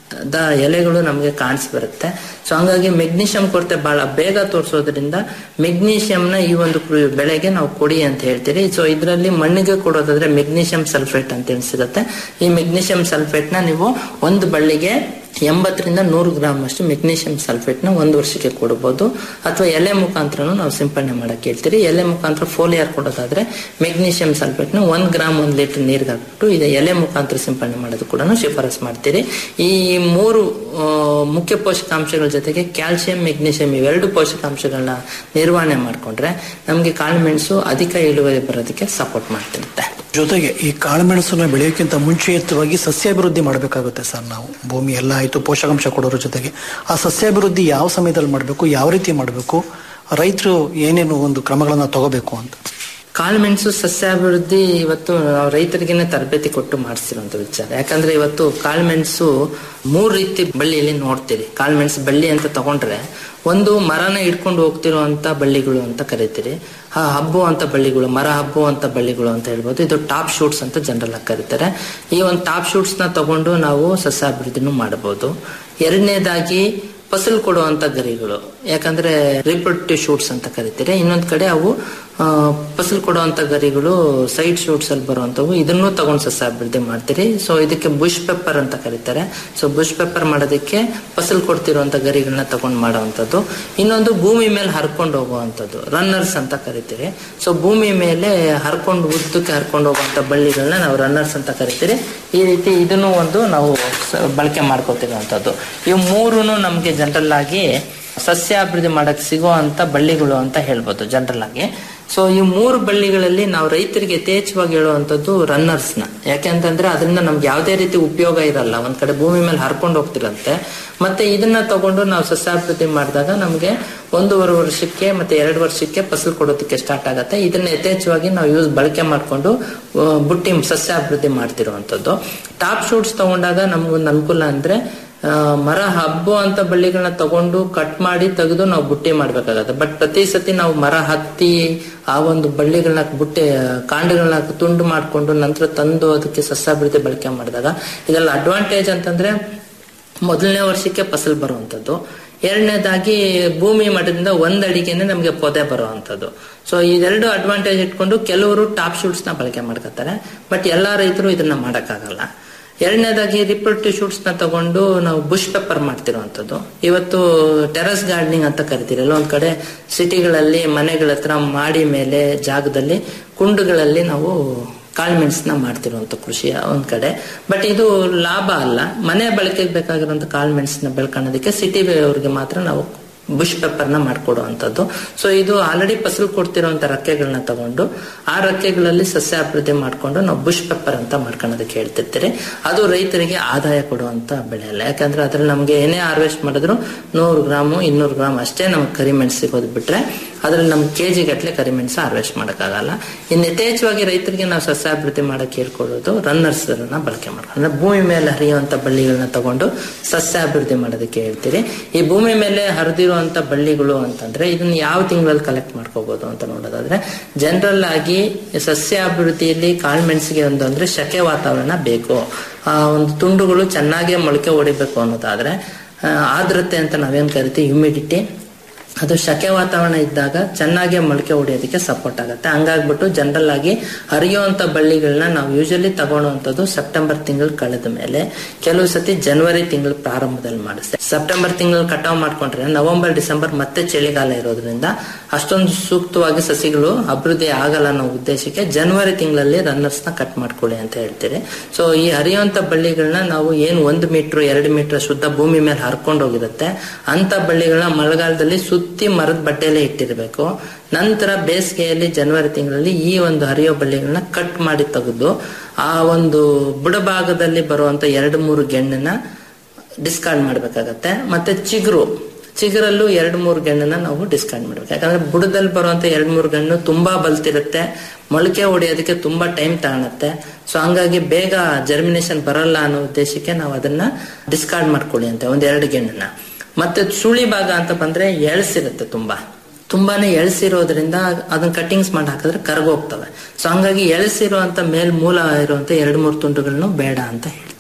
ದ ಎಲೆಗಳು ನಮಗೆ ಕಾಣಿಸ್ ಬರುತ್ತೆ ಸೊ ಹಂಗಾಗಿ ಮೆಗ್ನೀಷಿಯಂ ಕೊರತೆ ಬಹಳ ಬೇಗ ತೋರಿಸೋದ್ರಿಂದ ಮೆಗ್ನೀಷಿಯಂನ ಈ ಒಂದು ಕೃ- ಬೆಳೆಗೆ ನಾವು ಕೊಡಿ ಅಂತ ಹೇಳ್ತೀರಿ ಸೊ ಇದರಲ್ಲಿ ಮಣ್ಣಿಗೆ ಕೊಡೋದಾದ್ರೆ ಮೆಗ್ನೀಷಿಯಂ ಸಲ್ಫೇಟ್ ಅಂತ ಹೇಳಿ ಸಿಗುತ್ತೆ ಈ ಮೆಗ್ನೀಷಿಯಂ ಸಲ್ಫೇಟ್ ನ ನೀವು ಒಂದು ಬಳ್ಳಿಗೆ ಎಂಬತ್ತರಿಂದ ನೂರು ಗ್ರಾಮ್ ಅಷ್ಟು ಮೆಗ್ನೀಷಿಯಂ ಸಲ್ಫೇಟ್ ನ ಒಂದು ವರ್ಷಕ್ಕೆ ಕೊಡಬಹುದು ಅಥವಾ ಎಲೆ ಮುಖಾಂತರನು ನಾವು ಸಿಂಪಡಣೆ ಮಾಡಕ್ ಹೇಳ್ತೀರಿ ಎಲೆ ಮುಖಾಂತರ ಫೋಲಿಯರ್ ಕೊಡೋದಾದ್ರೆ ಮೆಗ್ನೀಷಿಯಂ ಸಲ್ಫೇಟ್ ನ ಒಂದ್ ಗ್ರಾಮ್ ಒಂದ್ ಲೀಟರ್ ನೀರಿಗೆ ಹಾಕ್ಬಿಟ್ಟು ಇದು ಎಲೆ ಮುಖಾಂತರ ಸಿಂಪಡಣೆ ಮಾಡೋದು ಕೂಡ ಶಿಫಾರಸ್ ಮಾಡ್ತೀರಿ ಈ ಮೂರು ಆ, ಮುಖ್ಯ ಪೋಷಕಾಂಶಗಳ ಜೊತೆಗೆ ಕ್ಯಾಲ್ಸಿಯಂ ಮೆಗ್ನೀಷಿಯಂ ಇವೆರಡು ಪೋಷಕಾಂಶಗಳನ್ನ ನಿರ್ವಹಣೆ ಮಾಡ್ಕೊಂಡ್ರೆ ನಮ್ಗೆ ಕಾಳುಮೆಣಸು ಅಧಿಕ ಇಳುವರಿ ಬರೋದಕ್ಕೆ ಸಪೋರ್ಟ್ ಮಾಡ್ತಿರುತ್ತೆ
ಜೊತೆಗೆ ಈ ಕಾಳುಮೆಣಸನ್ನ ಬೆಳೆಯೋಕ್ಕಿಂತ ಮುಂಚಿತವಾಗಿ ಸಸ್ಯಾಭಿವೃದ್ಧಿ ಮಾಡಬೇಕಾಗುತ್ತೆ ಸರ್ ನಾವು ಭೂಮಿ ಎಲ್ಲ ಆಯ್ತು ಪೋಷಕಾಂಶ ಕೊಡೋದ್ರ ಜೊತೆಗೆ ಆ ಸಸ್ಯಾಭಿವೃದ್ಧಿ ಯಾವ ಸಮಯದಲ್ಲಿ ಮಾಡಬೇಕು ಯಾವ ರೀತಿ ಮಾಡಬೇಕು ರೈತರು ಏನೇನು ಒಂದು ಕ್ರಮಗಳನ್ನ ತಗೋಬೇಕು ಅಂತ
ಕಾಳುಮೆಣಸು ಸಸ್ಯಾಭಿವೃದ್ಧಿ ಇವತ್ತು ನಾವು ರೈತರಿಗೇನೆ ತರಬೇತಿ ಕೊಟ್ಟು ಮಾಡಿಸ್ತಿರುವಂತ ವಿಚಾರ ಯಾಕಂದ್ರೆ ಇವತ್ತು ಕಾಳುಮೆಣಸು ಮೂರ್ ರೀತಿ ಬಳ್ಳಿಯಲ್ಲಿ ನೋಡ್ತೀರಿ ಕಾಳುಮೆಣಸು ಬಳ್ಳಿ ಅಂತ ತಗೊಂಡ್ರೆ ಒಂದು ಮರನ ಹಿಡ್ಕೊಂಡು ಹೋಗ್ತಿರುವಂತ ಬಳ್ಳಿಗಳು ಅಂತ ಕರಿತೀರಿ ಆ ಹಬ್ಬುವಂತ ಬಳ್ಳಿಗಳು ಮರ ಹಬ್ಬುವಂತ ಬಳ್ಳಿಗಳು ಅಂತ ಹೇಳ್ಬೋದು ಇದು ಟಾಪ್ ಶೂಟ್ಸ್ ಅಂತ ಜನರಲ್ ಆಗಿ ಕರೀತಾರೆ ಈ ಒಂದು ಟಾಪ್ ಶೂಟ್ಸ್ ನ ತಗೊಂಡು ನಾವು ಸಸ್ಯಾಭಿವೃದ್ಧಿನೂ ಮಾಡಬಹುದು ಎರಡನೇದಾಗಿ ಫಸಲು ಕೊಡುವಂತ ಗರಿಗಳು ಯಾಕಂದ್ರೆ ರಿಪ್ರೊಡಕ್ಟಿವ್ ಶೂಟ್ಸ್ ಅಂತ ಕರಿತೀರಿ ಇನ್ನೊಂದ್ ಕಡೆ ಅವು ಆ, ಫಸಲು ಕೊಡುವಂತ ಗರಿಗಳು ಸೈಡ್ ಶೂಟ್ಸ್ ಅಲ್ಲಿ ಬರುವಂತವು ಇದನ್ನೂ ತಗೊಂಡು ಸಸ್ಯಾಭಿವೃದ್ಧಿ ಮಾಡ್ತೀರಿ ಸೊ ಇದಕ್ಕೆ ಬುಷ್ ಪೆಪ್ಪರ್ ಅಂತ ಕರೀತಾರೆ ಸೊ ಬುಷ್ ಪೆಪ್ಪರ್ ಮಾಡೋದಕ್ಕೆ ಫಸಲು ಕೊಡ್ತಿರುವಂತ ಗರಿಗಳನ್ನ ತಗೊಂಡು ಮಾಡುವಂತದ್ದು ಇನ್ನೊಂದು ಭೂಮಿ ಮೇಲೆ ಹರ್ಕೊಂಡು ಹೋಗುವಂತದ್ದು ರನ್ನರ್ಸ್ ಅಂತ ಕರಿತೀರಿ ಸೊ ಭೂಮಿ ಮೇಲೆ ಹರ್ಕೊಂಡು ಉದ್ದಕ್ಕೆ ಹರ್ಕೊಂಡು ಹೋಗುವಂತ ಬಳ್ಳಿಗಳನ್ನ ನಾವು ರನ್ನರ್ಸ್ ಅಂತ ಕರಿತೀರಿ ಈ ರೀತಿ ಇದನ್ನು ಒಂದು ನಾವು ಸ- ಬಳಕೆ ಮಾಡ್ಕೋತಿರುವಂತದ್ದು ಇವು ಮೂರೂ ನಮ್ಗೆ ಜನರಲ್ ಆಗಿ ಸಸ್ಯಾಭಿವೃದ್ಧಿ ಮಾಡಕ್ ಸಿಗುವಂತ ಬಳ್ಳಿಗಳು ಅಂತ ಹೇಳ್ಬೋದು ಜನರಲ್ ಆಗಿ ಸೊ ಈ ಮೂರು ಬಳ್ಳಿಗಳಲ್ಲಿ ನಾವು ರೈತರಿಗೆ ಯಥೇಚ್ಛವಾಗಿ ಹೇಳುವಂತದ್ದು ರನ್ನರ್ಸ್ ನ ಯಾಕೆಂತಂದ್ರೆ ಅದರಿಂದ ನಮ್ಗೆ ಯಾವುದೇ ರೀತಿ ಉಪಯೋಗ ಇರಲ್ಲ ಒಂದ್ ಕಡೆ ಭೂಮಿ ಮೇಲೆ ಹರ್ಕೊಂಡು ಹೋಗ್ತಿರಂತೆ ಮತ್ತೆ ಇದನ್ನ ತಗೊಂಡು ನಾವು ಸಸ್ಯಾಭಿವೃದ್ಧಿ ಮಾಡಿದಾಗ ನಮ್ಗೆ ಒಂದೂವರೆ ವರ್ಷಕ್ಕೆ ಮತ್ತೆ ಎರಡು ವರ್ಷಕ್ಕೆ ಫಸಲು ಕೊಡೋದಕ್ಕೆ ಸ್ಟಾರ್ಟ್ ಆಗತ್ತೆ ಇದನ್ನ ಯಥೇಚ್ಛವಾಗಿ ನಾವು ಯೂಸ್ ಬಳಕೆ ಮಾಡ್ಕೊಂಡು ಆ, ಬುಟ್ಟಿ ಸಸ್ಯಾಭಿವೃದ್ಧಿ ಮಾಡ್ತಿರುವಂತದ್ದು ಟಾಪ್ ಶೂಟ್ಸ್ ತಗೊಂಡಾಗ ನಮ್ಗೊಂದು ಅನುಕೂಲ ಅಂದ್ರೆ ಆ, ಮರ ಹಬ್ಬು ಅಂತ ಬಳ್ಳಿಗಳನ್ನ ತಗೊಂಡು ಕಟ್ ಮಾಡಿ ತೆಗೆದು ನಾವು ಬುಟ್ಟಿ ಮಾಡ್ಬೇಕಾಗತ್ತೆ ಬಟ್ ಪ್ರತಿ ಸತಿ ನಾವು ಮರ ಹತ್ತಿ ಆ ಒಂದು ಬಳ್ಳಿಗಳನ್ನ ಬುಟ್ಟಿ ಕಾಂಡಗಳನ್ನ ತುಂಡು ಮಾಡ್ಕೊಂಡು ನಂತರ ತಂದು ಅದಕ್ಕೆ ಸಸ್ಯಾಭಿವೃದ್ಧಿ ಬಳಕೆ ಮಾಡಿದಾಗ ಇದೆಲ್ಲ ಅಡ್ವಾಂಟೇಜ್ ಅಂತಂದ್ರೆ ಮೊದಲನೇ ವರ್ಷಕ್ಕೆ ಫಸಲು ಬರುವಂತದ್ದು ಎರಡನೇದಾಗಿ ಭೂಮಿ ಮಟ್ಟದಿಂದ ಒಂದ್ ಅಡಿಗೆನೆ ನಮಗೆ ಪೊದೆ ಬರುವಂತದ್ದು ಸೊ ಇದೆರಡು ಅಡ್ವಾಂಟೇಜ್ ಇಟ್ಕೊಂಡು ಕೆಲವರು ಟಾಪ್ ಶೂಟ್ಸ್ ನ ಬಳಕೆ ಮಾಡ್ಕೊತಾರೆ ಬಟ್ ಎಲ್ಲಾ ರೈತರು ಇದನ್ನ ಮಾಡಕ್ಕಾಗಲ್ಲ ಎರಡನೇದಾಗಿ ರಿಪ್ರೊಡಕ್ಟಿವ್ ಶೂಟ್ಸ್ ನ ತಗೊಂಡು ನಾವು ಬುಷ್ ಪೆಪ್ಪರ್ ಮಾಡ್ತಿರುವಂತದ್ದು ಇವತ್ತು ಟೆರಸ್ ಗಾರ್ಡನಿಂಗ್ ಅಂತ ಕರಿತೀರಿ ಎಲ್ಲ ಒಂದ್ ಕಡೆ ಸಿಟಿಗಳಲ್ಲಿ ಮನೆಗಳ ಹತ್ರ ಮಾಡಿ ಮೇಲೆ ಜಾಗದಲ್ಲಿ ಕುಂಡುಗಳಲ್ಲಿ ನಾವು ಕಾಳುಮೆಣಸನ್ನ ಮಾಡ್ತಿರುವಂತ ಕೃಷಿ ಒಂದ್ ಕಡೆ ಬಟ್ ಇದು ಲಾಭ ಅಲ್ಲ ಮನೆ ಬಳಕೆಗೆ ಬೇಕಾಗಿರುವಂತ ಕಾಳುಮೆಣಸನ್ನ ಬೆಳ್ಕೊಳ್ಳೋದಕ್ಕೆ ಸಿಟಿ ಅವ್ರಿಗೆ ಮಾತ್ರ ನಾವು ಬುಷ್ ಪೆಪ್ಪರ್ ನ ಮಾಡ್ಕೊಡುವಂತದ್ದು ಸೊ ಇದು ಆಲ್ರೆಡಿ ಫಸಲು ಕೊಡ್ತಿರುವಂತ ರೆಕ್ಕೆಗಳನ್ನ ತಗೊಂಡು ಆ ರೆಕ್ಕೆಗಳಲ್ಲಿ ಸಸ್ಯಾಭಿವೃದ್ಧಿ ಮಾಡ್ಕೊಂಡು ನಾವು ಬುಷ್ ಪೆಪ್ಪರ್ ಅಂತ ಮಾಡ್ಕೊಳ್ಳೋದಕ್ಕೆ ಹೇಳ್ತಿರ್ತೀರಿ ಅದು ರೈತರಿಗೆ ಆದಾಯ ಕೊಡುವಂತ ಬೆಳೆ ಅಲ್ಲ ಯಾಕಂದ್ರೆ ಅದ್ರಲ್ಲಿ ನಮ್ಗೆ ಏನೇ ಹಾರ್ವೆಸ್ಟ್ ಮಾಡಿದ್ರು ನೂರು ಗ್ರಾಮು ಇನ್ನೂರು ಗ್ರಾಮ್ ಅಷ್ಟೇ ನಮ್ಗೆ ಕರಿಮೆಣಸು ಸಿಗೋದು ಬಿಟ್ರೆ ಅದ್ರಲ್ಲಿ ನಮ್ಗೆ ಕೆಜಿ ಗಟ್ಲೆ ಕರಿಮೆಣಸು ಹಾರ್ವೆಸ್ಟ್ ಮಾಡಕ್ಕಾಗಲ್ಲ ಇನ್ನು ಯಥೇಚ್ಛವಾಗಿ ರೈತರಿಗೆ ನಾವು ಸಸ್ಯಾಭಿವೃದ್ಧಿ ಮಾಡಕ್ ಹೇಳ್ಕೊಳ್ಳೋದು ರನ್ನರ್ಸ್ ನ ಬಳಕೆ ಮಾಡ್ಕೊಂಡು ಅಂದ್ರೆ ಭೂಮಿ ಮೇಲೆ ಹರಿಯುವಂತ ಬಳ್ಳಿಗಳನ್ನ ತಗೊಂಡು ಸಸ್ಯಾಭಿವೃದ್ಧಿ ಮಾಡೋದಕ್ಕೆ ಹೇಳ್ತೀರಿ ಈ ಭೂಮಿ ಮೇಲೆ ಹರಿದಿರುವಂತ ಬಳ್ಳಿಗಳು ಅಂತಂದ್ರೆ ಇದನ್ನ ಯಾವ ತಿಂಗಳಲ್ಲಿ ಕಲೆಕ್ಟ್ ಮಾಡ್ಕೋಬಹುದು ಅಂತ ನೋಡೋದಾದ್ರೆ ಜನರಲ್ ಆಗಿ ಸಸ್ಯಾಭಿವೃದ್ಧಿಯಲ್ಲಿ ಕಾಳುಮೆಣಸಿಗೆ ಒಂದು ಅಂದ್ರೆ ಶಕೆ ವಾತಾವರಣ ಬೇಕು ಆ ಒಂದು ತುಂಡುಗಳು ಚೆನ್ನಾಗಿ ಮೊಳಕೆ ಹೊಡಿಬೇಕು ಅನ್ನೋದಾದ್ರೆ ಆ, ಆರ್ದ್ರತೆ ಅಂತ ನಾವೇನ್ ಕರಿತೀವಿ ಹ್ಯುಮಿಡಿಟಿ ಅದು ಶಕೆ ವಾತಾವರಣ ಇದ್ದಾಗ ಚೆನ್ನಾಗಿ ಮೊಳಕೆ ಹೊಡೆಯೋದಕ್ಕೆ ಸಪೋರ್ಟ್ ಆಗುತ್ತೆ ಹಂಗಾಗ್ಬಿಟ್ಟು ಜನರಲ್ ಆಗಿ ಹರಿಯುವಂತ ಬಳ್ಳಿಗಳನ್ನ ನಾವು ಯೂಶಲಿ ತಗೊಳ್ಳುವಂಥದ್ದು ಸೆಪ್ಟೆಂಬರ್ ತಿಂಗಳು ಕಳೆದ ಮೇಲೆ ಕೆಲವು ಸತಿ ಜನವರಿ ತಿಂಗಳ ಪ್ರಾರಂಭದಲ್ಲಿ ಮಾಡಿಸ್ತೇವೆ ಸೆಪ್ಟೆಂಬರ್ ತಿಂಗಳು ಕಟಾವ್ ಮಾಡ್ಕೊಂಡ್ರೆ ನವೆಂಬರ್ ಡಿಸೆಂಬರ್ ಮತ್ತೆ ಚಳಿಗಾಲ ಇರೋದ್ರಿಂದ ಅಷ್ಟೊಂದು ಸೂಕ್ತವಾಗಿ ಸಸಿಗಳು ಅಭಿವೃದ್ಧಿ ಆಗಲ್ಲ ಅನ್ನೋ ಉದ್ದೇಶಕ್ಕೆ ಜನವರಿ ತಿಂಗಳಲ್ಲಿ ರನ್ನರ್ಸ್ ನ ಕಟ್ ಮಾಡ್ಕೊಳ್ಳಿ ಅಂತ ಹೇಳ್ತೀರಿ ಸೊ ಈ ಹರಿಯುವಂತ ಬಳ್ಳಿಗಳನ್ನ ನಾವು ಏನು ಒಂದು ಮೀಟರ್ ಎರಡು ಮೀಟರ್ ಶುದ್ಧ ಭೂಮಿ ಮೇಲೆ ಹರ್ಕೊಂಡು ಹೋಗಿರುತ್ತೆ ಅಂತ ಬಳ್ಳಿಗಳನ್ನ ಮಳೆಗಾಲದಲ್ಲಿ ಸುತ್ತಿ ಮರದ ಬಟ್ಟೆಯಲ್ಲೇ ಇಟ್ಟಿರ್ಬೇಕು ನಂತರ ಬೇಸಿಗೆಯಲ್ಲಿ ಜನವರಿ ತಿಂಗಳಲ್ಲಿ ಈ ಒಂದು ಹರಿಯೋ ಬಳ್ಳಿಗಳನ್ನ ಕಟ್ ಮಾಡಿ ತೆಗೆದು ಆ ಒಂದು ಬುಡಭಾಗದಲ್ಲಿ ಬರುವಂತ ಎರಡು ಮೂರು ಗೆಣ್ಣನ್ನ ಡಿಸ್ಕಾರ್ಡ್ ಮಾಡ್ಬೇಕಾಗತ್ತೆ ಮತ್ತೆ ಚಿಗುರು ಚಿಗುರಲ್ಲೂ ಎರಡು ಮೂರು ಗಣ್ಣನ್ನ ನಾವು ಡಿಸ್ಕಾರ್ಡ್ ಮಾಡ್ಬೇಕು ಯಾಕಂದ್ರೆ ಬುಡದಲ್ಲಿ ಬರುವಂತ ಎರಡು ಮೂರು ಗಣ್ಣು ತುಂಬಾ ಬಲ್ತಿರುತ್ತೆ ಮೊಳಕೆ ಹೊಡೆಯೋದಕ್ಕೆ ತುಂಬಾ ಟೈಮ್ ತಗೊಳತ್ತೆ ಸೊ ಹಂಗಾಗಿ ಬೇಗ ಜರ್ಮಿನೇಷನ್ ಬರಲ್ಲ ಅನ್ನೋ ಉದ್ದೇಶಕ್ಕೆ ನಾವು ಅದನ್ನ ಡಿಸ್ಕಾರ್ಡ್ ಮಾಡ್ಕೊಳ್ಳಿ ಅಂತ ಒಂದ್ ಎರಡು ಗೆಣ್ಣನ್ನ ಮತ್ತೆ ಸುಳಿ ಭಾಗ ಅಂತ ಬಂದ್ರೆ ಎಳ್ಸಿರುತ್ತೆ ತುಂಬಾ ತುಂಬಾನೇ ಎಳ್ಸಿರೋದ್ರಿಂದ ಅದನ್ನ ಕಟ್ಟಿಂಗ್ಸ್ ಮಾಡಿ ಹಾಕಿದ್ರೆ ಕರಗೋಗ್ತವೆ ಸೊ ಹಂಗಾಗಿ ಎಳ್ಸಿರುವಂತ ಮೇಲ್ ಮೂಲ ಇರುವಂತ ಎರಡು ಮೂರು ತುಂಡುಗಳನ್ನು ಬೇಡ ಅಂತ ಹೇಳ್ತೀವಿ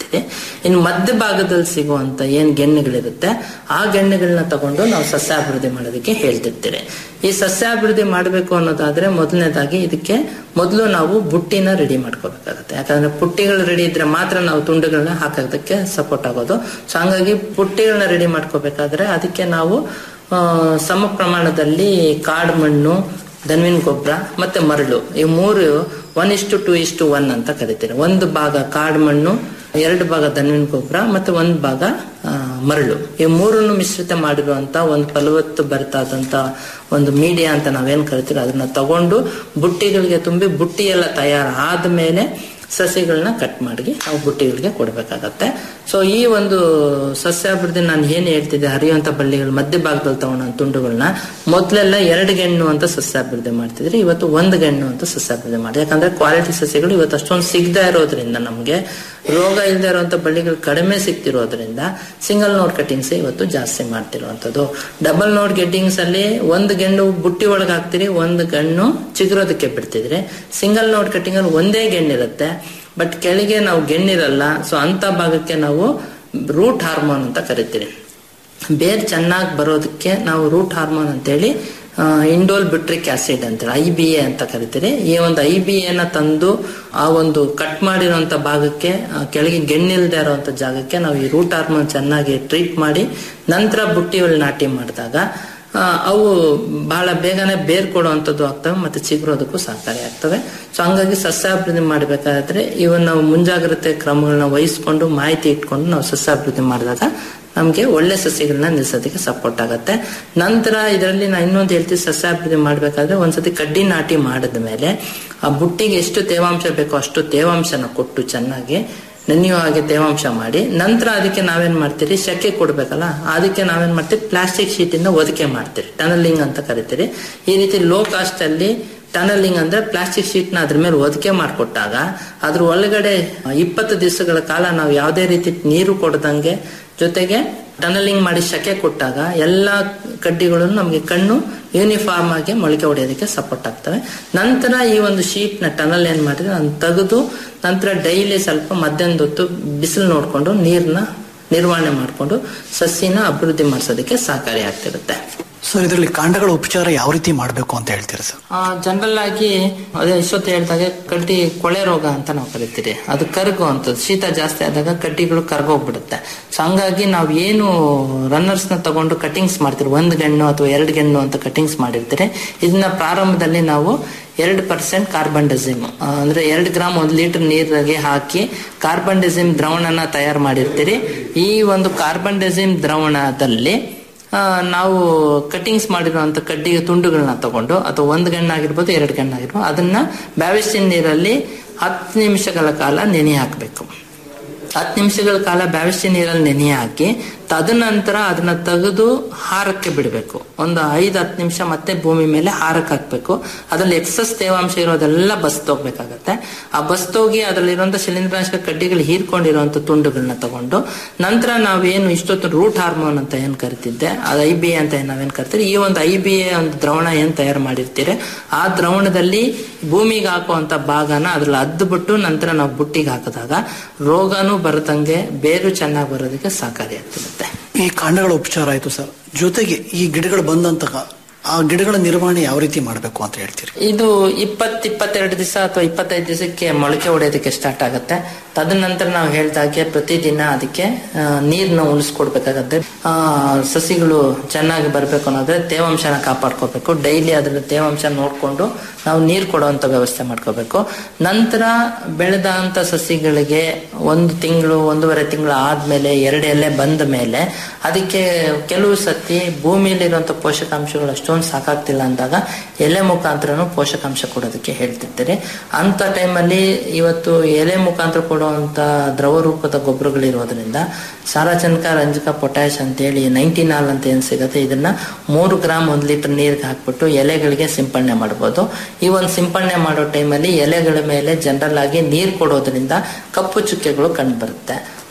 ಹೇಳ್ತೀರಿ ಇನ್ನು ಮಧ್ಯ ಭಾಗದಲ್ಲಿ ಸಿಗುವಂತ ಏನ್ ಗೆಣ್ಣೆಗಳಿರುತ್ತೆ ಆ ಗೆಣ್ಣೆಗಳನ್ನ ತಗೊಂಡು ನಾವು ಸಸ್ಯಾಭಿವೃದ್ಧಿ ಮಾಡೋದಕ್ಕೆ ಹೇಳ್ತಿರ್ತೀರಿ ಈ ಸಸ್ಯಾಭಿವೃದ್ಧಿ ಮಾಡಬೇಕು ಅನ್ನೋದಾದ್ರೆ ಮೊದಲನೇದಾಗಿ ಇದಕ್ಕೆ ಮೊದಲು ನಾವು ಬುಟ್ಟಿನ ರೆಡಿ ಮಾಡ್ಕೋಬೇಕಾಗುತ್ತೆ ಯಾಕಂದ್ರೆ ಪುಟ್ಟಿಗಳು ರೆಡಿ ಇದ್ರೆ ಮಾತ್ರ ನಾವು ತುಂಡುಗಳನ್ನ ಹಾಕೋದಕ್ಕೆ ಸಪೋರ್ಟ್ ಆಗೋದು ಸೊ ಹಂಗಾಗಿ ಪುಟ್ಟಿಗಳನ್ನ ರೆಡಿ ಮಾಡ್ಕೋಬೇಕಾದ್ರೆ ಅದಕ್ಕೆ ನಾವು ಆ, ಸಮ ಪ್ರಮಾಣದಲ್ಲಿ ಕಾಡು ಮಣ್ಣು ದನವಿನ ಗೊಬ್ಬರ ಮತ್ತೆ ಮರಳು ಈ ಮೂರು ಒನ್ ಇಷ್ಟು ಟು ಇಷ್ಟು ಒನ್ ಅಂತ ಕರಿತೀರಿ ಒಂದು ಭಾಗ ಕಾಡು ಮಣ್ಣು ಎರಡು ಭಾಗ ದನವಿನ ಗೊಬ್ಬರ ಮತ್ತೆ ಒಂದು ಭಾಗ ಆ, ಮರಳು ಈ ಮೂರನ್ನು ಮಿಶ್ರಿತ ಮಾಡಿರುವಂತ ಒಂದು ಫಲವತ್ತು ಭರಿತಾದಂತ ಒಂದು ಮೀಡಿಯಾ ಅಂತ ನಾವೇನ್ ಕರಿತೀವಿ ಅದನ್ನ ತಗೊಂಡು ಬುಟ್ಟಿಗಳಿಗೆ ತುಂಬಿ ಬುಟ್ಟಿ ಎಲ್ಲ ತಯಾರಾದ ಮೇಲೆ ಸಸಿಗಳನ್ನ ಕಟ್ ಮಾಡಿ ನಾವು ಬುಟ್ಟಿಗಳಿಗೆ ಕೊಡಬೇಕಾಗತ್ತೆ ಸೊ ಈ ಒಂದು ಸಸ್ಯಾಭಿವೃದ್ಧಿ ನಾನು ಏನ್ ಹೇಳ್ತಿದ್ದೆ ಹರಿಯುವಂತ ಬಳ್ಳಿಗಳು ಮಧ್ಯ ಭಾಗದಲ್ಲಿ ತಗೊಂಡ ತುಂಡುಗಳನ್ನ ಮೊದಲೆಲ್ಲ ಎರಡು ಗೆಣ್ಣು ಅಂತ ಸಸ್ಯಾಭಿವೃದ್ಧಿ ಮಾಡ್ತಿದ್ರಿ ಇವತ್ತು ಒಂದು ಗೆಣ್ಣು ಅಂತ ಸಸ್ಯಾಭಿವೃದ್ಧಿ ಮಾಡಿ ಯಾಕಂದ್ರೆ ಕ್ವಾಲಿಟಿ ಸಸ್ಯಗಳು ಇವತ್ತು ಅಷ್ಟೊಂದು ಸಿಗದೇ ಇರೋದ್ರಿಂದ ನಮ್ಗೆ ರೋಗ ಇಲ್ಲದೆ ಇರುವಂತ ಬಳ್ಳಿಗಳು ಕಡಿಮೆ ಸಿಗ್ತಿರೋದ್ರಿಂದ ಸಿಂಗಲ್ ನೋಡ್ ಕಟಿಂಗ್ಸ್ ಇವತ್ತು ಜಾಸ್ತಿ ಮಾಡ್ತಿರುವಂತದ್ದು ಡಬಲ್ ನೋಡ್ ಗೆಟ್ಟಿಂಗ್ಸ್ ಅಲ್ಲಿ ಒಂದು ಗೆಣ್ಣು ಬುಟ್ಟಿ ಒಳಗೆ ಹಾಕ್ತಿರಿ ಒಂದು ಗಣ್ಣು ಚಿಗುರೋದಕ್ಕೆ ಬಿಡ್ತಿದ್ರಿ ಸಿಂಗಲ್ ನೋಡ್ ಕಟಿಂಗ್ ಅಲ್ಲಿ ಒಂದೇ ಗೆಣ್ಣಿರುತ್ತೆ ಬಟ್ ಕೆಳಗೆ ನಾವು ಗೆಣ್ಣಿರಲ್ಲ ಸೊ ಅಂತ ಭಾಗಕ್ಕೆ ನಾವು ರೂಟ್ ಹಾರ್ಮೋನ್ ಅಂತ ಕರಿತೀರಿ ಬೇರ್ ಚೆನ್ನಾಗಿ ಬರೋದಕ್ಕೆ ನಾವು ರೂಟ್ ಹಾರ್ಮೋನ್ ಅಂತೇಳಿ ಇಂಡೋಲ್ ಬಿಟ್ರಿಕ್ ಆಸಿಡ್ ಅಂತೇಳಿ ಐ ಬಿ ಎ ಅಂತ ಕರಿತೀರಿ ಈ ಒಂದು ಐ ಬಿ ಎನ ತಂದು ಆ ಒಂದು ಕಟ್ ಮಾಡಿರೋಂಥ ಭಾಗಕ್ಕೆ ಆ, ಕೆಳಗೆ ಗೆಣ್ಣಿಲ್ದೇ ಇರೋಂಥ ಜಾಗಕ್ಕೆ ನಾವು ಈ ರೂಟ್ ಹಾರ್ಮೋನ್ ಚೆನ್ನಾಗಿ ಟ್ರೀಟ್ ಮಾಡಿ ನಂತರ ಬುಟ್ಟಿಗಳು ನಾಟಿ ಮಾಡಿದಾಗ ಆ, ಅವು ಬಹಳ ಬೇಗನೆ ಬೇರ್ ಕೊಡುವಂಥದ್ದು ಆಗ್ತವೆ ಮತ್ತೆ ಚಿಗುರೋದಕ್ಕೂ ಸಹಕಾರಿ ಆಗ್ತವೆ ಸೊ ಹಂಗಾಗಿ ಸಸ್ಯಾಭಿವೃದ್ಧಿ ಮಾಡಬೇಕಾದ್ರೆ ಇವನ್ ನಾವು ಮುಂಜಾಗ್ರತೆ ಕ್ರಮಗಳನ್ನ ವಹಿಸ್ಕೊಂಡು ಮಾಹಿತಿ ಇಟ್ಕೊಂಡು ನಾವು ಸಸ್ಯಾಭಿವೃದ್ಧಿ ಮಾಡಿದಾಗ ನಮಗೆ ಒಳ್ಳೆ ಸಸ್ಯಗಳನ್ನ ನಿಲ್ಸೋದಕ್ಕೆ ಸಪೋರ್ಟ್ ಆಗುತ್ತೆ ನಂತರ ಇದರಲ್ಲಿ ನಾ ಇನ್ನೊಂದು ಹೇಳ್ತೀವಿ ಸಸ್ಯಾಭಿವೃದ್ಧಿ ಮಾಡಬೇಕಾದ್ರೆ ಒಂದ್ಸತಿ ಕಡ್ಡಿ ನಾಟಿ ಮಾಡಿದ ಮೇಲೆ ಆ ಬುಟ್ಟಿಗೆ ಎಷ್ಟು ತೇವಾಂಶ ಬೇಕೋ ಅಷ್ಟು ತೇವಾಂಶನ ಕೊಟ್ಟು ಚೆನ್ನಾಗಿ ನೆನೆಯೋ ಹಾಗೆ ತೇವಾಂಶ ಮಾಡಿ ನಂತರ ಅದಕ್ಕೆ ನಾವೇನ್ ಮಾಡ್ತೀರಿ ಸೆಕೆ ಕೊಡ್ಬೇಕಲ್ಲ ಅದಕ್ಕೆ ನಾವೇನ್ ಮಾಡ್ತೀವಿ ಪ್ಲಾಸ್ಟಿಕ್ ಶೀಟ್ ಇಂದ ಒದಕೆ ಮಾಡ್ತೀರಿ ಟನಲಿಂಗ್ ಅಂತ ಕರಿತೀರಿ ಈ ರೀತಿ ಲೋ ಕಾಸ್ಟ್ ಅಲ್ಲಿ ಟನಲಿಂಗ್ ಅಂದ್ರೆ ಪ್ಲಾಸ್ಟಿಕ್ ಶೀಟ್ ನ ಅದ್ರ ಮೇಲೆ ಒದಕೆ ಮಾಡಿಕೊಟ್ಟಾಗ ಅದ್ರ ಒಳಗಡೆ ಇಪ್ಪತ್ತು ದಿವಸಗಳ ಕಾಲ ನಾವು ಯಾವುದೇ ರೀತಿ ನೀರು ಕೊಡದಂಗೆ ಜೊತೆಗೆ ಟನಲಿಂಗ್ ಮಾಡಿ ಶಕೆ ಕೊಟ್ಟಾಗ ಎಲ್ಲಾ ಕಡ್ಡಿಗಳು ನಮಗೆ ಕಣ್ಣು ಯೂನಿಫಾರ್ಮ್ ಆಗಿ ಮೊಳಕೆ ಹೊಡೆಯೋದಕ್ಕೆ ಸಪೋರ್ಟ್ ಆಗ್ತವೆ ನಂತರ ಈ ಒಂದು ಶೀಟ್ ನ ಟನಲ್ ಏನ್ ಮಾಡಿದ್ರೆ ನಾನು ತೆಗೆದು ನಂತರ ಡೈಲಿ ಸ್ವಲ್ಪ ಮಧ್ಯಾಹ್ನದ ಹೊತ್ತು ಬಿಸಿಲು ನೋಡ್ಕೊಂಡು ನೀರ್ನ ನಿರ್ವಹಣೆ ಮಾಡಿಕೊಂಡು ಸಸಿನ ಅಭಿವೃದ್ಧಿ ಮಾಡಿಸೋದಕ್ಕೆ ಸಹಕಾರಿ ಆಗ್ತಿರುತ್ತೆ
ಸರ್ ಇದರಲ್ಲಿ ಕಾಂಡಗಳ ಉಪಚಾರ ಯಾವ ರೀತಿ ಮಾಡಬೇಕು ಅಂತ ಹೇಳ್ತೀರಾ ಸರ್
ಜನರಲ್ ಆಗಿ ಅದೇ ಇಷ್ಟೊತ್ತು ಹೇಳ್ದಾಗೆ ಕಡ್ಡಿ ಕೊಳೆ ರೋಗ ಅಂತ ನಾವು ಕರಿತೀರಿ ಅದು ಕರಗುವಂಥದ್ದು ಶೀತ ಜಾಸ್ತಿ ಆದಾಗ ಕಡ್ಡಿಗಳು ಕರ್ಗೋಗ್ಬಿಡುತ್ತೆ ಸೊ ಹಂಗಾಗಿ ನಾವು ಏನು ರನ್ನರ್ಸ್ ನ ತಗೊಂಡು ಕಟಿಂಗ್ಸ್ ಮಾಡ್ತೀರಿ ಒಂದು ಗೆಣ್ಣು ಅಥವಾ ಎರಡು ಗೆಣ್ಣು ಅಂತ ಕಟಿಂಗ್ಸ್ ಮಾಡಿರ್ತೀರಿ ಇದನ್ನ ಪ್ರಾರಂಭದಲ್ಲಿ ನಾವು ಎರಡು ಪರ್ಸೆಂಟ್ ಕಾರ್ಬನ್ ಡೆಸಿಮ್ ಅಂದ್ರೆ ಎರಡು ಗ್ರಾಮ್ ಒಂದು ಲೀಟರ್ ನೀರಿಗೆ ಹಾಕಿ ಕಾರ್ಬನ್ ಡೆಸಿಮ್ ದ್ರಾವಣನ ತಯಾರು ಮಾಡಿರ್ತೀರಿ ಈ ಒಂದು ಕಾರ್ಬನ್ ಡೆಸಿಮ್ ದ್ರಾವಣದಲ್ಲಿ ಆ, ನಾವು ಕಟಿಂಗ್ಸ್ ಮಾಡಿರುವಂತ ಕಡ್ಡಿಯ ತುಂಡುಗಳನ್ನ ತಗೊಂಡು ಅಥವಾ ಒಂದು ಗಣ್ಣಾಗಿರ್ಬೋದು ಎರಡು ಗಣ್ಣಾಗಿರ್ಬೋದು ಅದನ್ನ ಬ್ಯಾವಿಸ್ಟಿನ್ ನೀರಲ್ಲಿ ಹತ್ತು ನಿಮಿಷಗಳ ಕಾಲ ನೆನೆ ಹಾಕಬೇಕು ಹತ್ತು ನಿಮಿಷಗಳ ಕಾಲ ಬ್ಯಾವಿಸ್ಟಿನ್ ನೀರಲ್ಲಿ ನೆನೆ ಹಾಕಿ ತದನಂತರ ಅದನ್ನ ತೆಗೆದು ಹಾರಕ್ಕೆ ಬಿಡಬೇಕು ಒಂದು ಐದು ಹತ್ತು ನಿಮಿಷ ಮತ್ತೆ ಭೂಮಿ ಮೇಲೆ ಹಾರಕ್ಕೆ ಹಾಕ್ಬೇಕು ಅದ್ರಲ್ಲಿ ಎಕ್ಸಸ್ ತೇವಾಂಶ ಇರೋದೆಲ್ಲ ಬಸ್ತೋಗ್ಬೇಕಾಗತ್ತೆ ಆ ಬಸ್ತೋಗಿ ಅದರಲ್ಲಿರುವಂತ ಶಿಲೀಂಧ್ರನಾಶಕ ಕಡ್ಡಿಗಳು ಹೀರ್ಕೊಂಡಿರುವಂತ ತುಂಡುಗಳನ್ನ ತಗೊಂಡು ನಂತರ ನಾವೇನು ಇಷ್ಟೊತ್ತು ರೂಟ್ ಹಾರ್ಮೋನ್ ಅಂತ ಏನ್ ಕರಿತಿದ್ದೆ ಅದು ಐ ಬಿ ಎ ಅಂತ ಏನ್ ನಾವೇನ್ ಕರಿತೀರಿ ಈ ಒಂದು ಐ ಬಿ ಎ ಒಂದು ದ್ರವಣ ಏನ್ ತಯಾರು ಮಾಡಿರ್ತೀರಿ ಆ ದ್ರವಣದಲ್ಲಿ ಭೂಮಿಗೆ ಹಾಕುವಂತ ಭಾಗನ ಅದ್ರಲ್ಲಿ ಅದ್ದು ಬಿಟ್ಟು ನಂತರ ನಾವು ಬುಟ್ಟಿಗೆ ಹಾಕಿದಾಗ ರೋಗನೂ ಬರದಂಗೆ ಬೇರು ಚೆನ್ನಾಗಿ ಬರೋದಕ್ಕೆ ಸಹಕಾರಿಯಾಗ್ತಿರುತ್ತೆ
ಈ ಕಾಂಡಗಳ ಉಪಚಾರ ಆಯ್ತು ಸರ್ ಜೊತೆಗೆ ಈ ಗಿಡಗಳು ಬಂದಂತಹ ಆ ಗಿಡಗಳ ನಿರ್ವಹಣೆ ಯಾವ ರೀತಿ ಮಾಡಬೇಕು ಅಂತ ಹೇಳ್ತೀರಿ
ಇದು ಇಪ್ಪತ್ ಇಪ್ಪತ್ತೆರಡು ದಿವಸ ಅಥವಾ ಇಪ್ಪತ್ತೈದು ದಿವಸಕ್ಕೆ ಮೊಳಕೆ ಹೊಡೆಯೋದಕ್ಕೆ ಸ್ಟಾರ್ಟ್ ಆಗುತ್ತೆ ತದನಂತರ ನಾವು ಹೇಳ್ದಾಗೆ ಪ್ರತಿದಿನ ಅದಕ್ಕೆ ಆ, ನೀರ್ನ ಉಳಿಸ್ಕೊಡ್ಬೇಕಾಗತ್ತೆ ಆ, ಸಸಿಗಳು ಚೆನ್ನಾಗಿ ಬರಬೇಕು ಅನ್ನೋದ್ರೆ ತೇವಾಂಶನ ಕಾಪಾಡ್ಕೋಬೇಕು ಡೈಲಿ ಅದರ ತೇವಾಂಶ ನೋಡ್ಕೊಂಡು ನಾವು ನೀರು ಕೊಡುವಂತ ವ್ಯವಸ್ಥೆ ಮಾಡ್ಕೋಬೇಕು ನಂತರ ಬೆಳೆದಂತ ಸಸಿಗಳಿಗೆ ಒಂದು ತಿಂಗಳು ಒಂದೂವರೆ ತಿಂಗಳು ಆದ್ಮೇಲೆ ಎರಡು ಎಲೆ ಬಂದ ಮೇಲೆ ಅದಕ್ಕೆ ಕೆಲವು ಸತಿ ಭೂಮಿಯಲ್ಲಿರುವಂತ ಪೋಷಕಾಂಶಗಳು ಅಷ್ಟೊಂದು ಸಾಕಾಗ್ತಿಲ್ಲ ಅಂದಾಗ ಎಲೆ ಮುಖಾಂತರನು ಪೋಷಕಾಂಶ ಕೊಡೋದಕ್ಕೆ ಹೇಳ್ತಿರ್ತಾರೆ ಅಂತ ಟೈಮಲ್ಲಿ ಇವತ್ತು ಎಲೆ ಮುಖಾಂತರ ಕೊಡುವಂತ ದ್ರವ ರೂಪದ ಗೊಬ್ಬರಗಳಿರೋದ್ರಿಂದ ಸಾರಜನಕ ರಂಜಕ ಪೊಟ್ಯಾಶ್ ಅಂತೇಳಿ ನೈಂಟಿನಾಲ್ ಅಂತ ಏನ್ ಸಿಗುತ್ತೆ ಇದನ್ನ ಮೂರು ಗ್ರಾಮ್ ಒಂದ್ ಲೀಟರ್ ನೀರಿಗೆ ಹಾಕ್ಬಿಟ್ಟು ಎಲೆಗಳಿಗೆ ಸಿಂಪಡಣೆ ಮಾಡ್ಬೋದು ಈ ಒಂದು ಸಿಂಪಡಣೆ ಮಾಡೋ ಟೈಮಲ್ಲಿ ಎಲೆಗಳ ಮೇಲೆ ಜನರಲ್ ಆಗಿ ನೀರು ಕೊಡೋದ್ರಿಂದ ಕಪ್ಪು ಚುಕ್ಕೆಗಳು ಕಂಡು ಬರುತ್ತೆ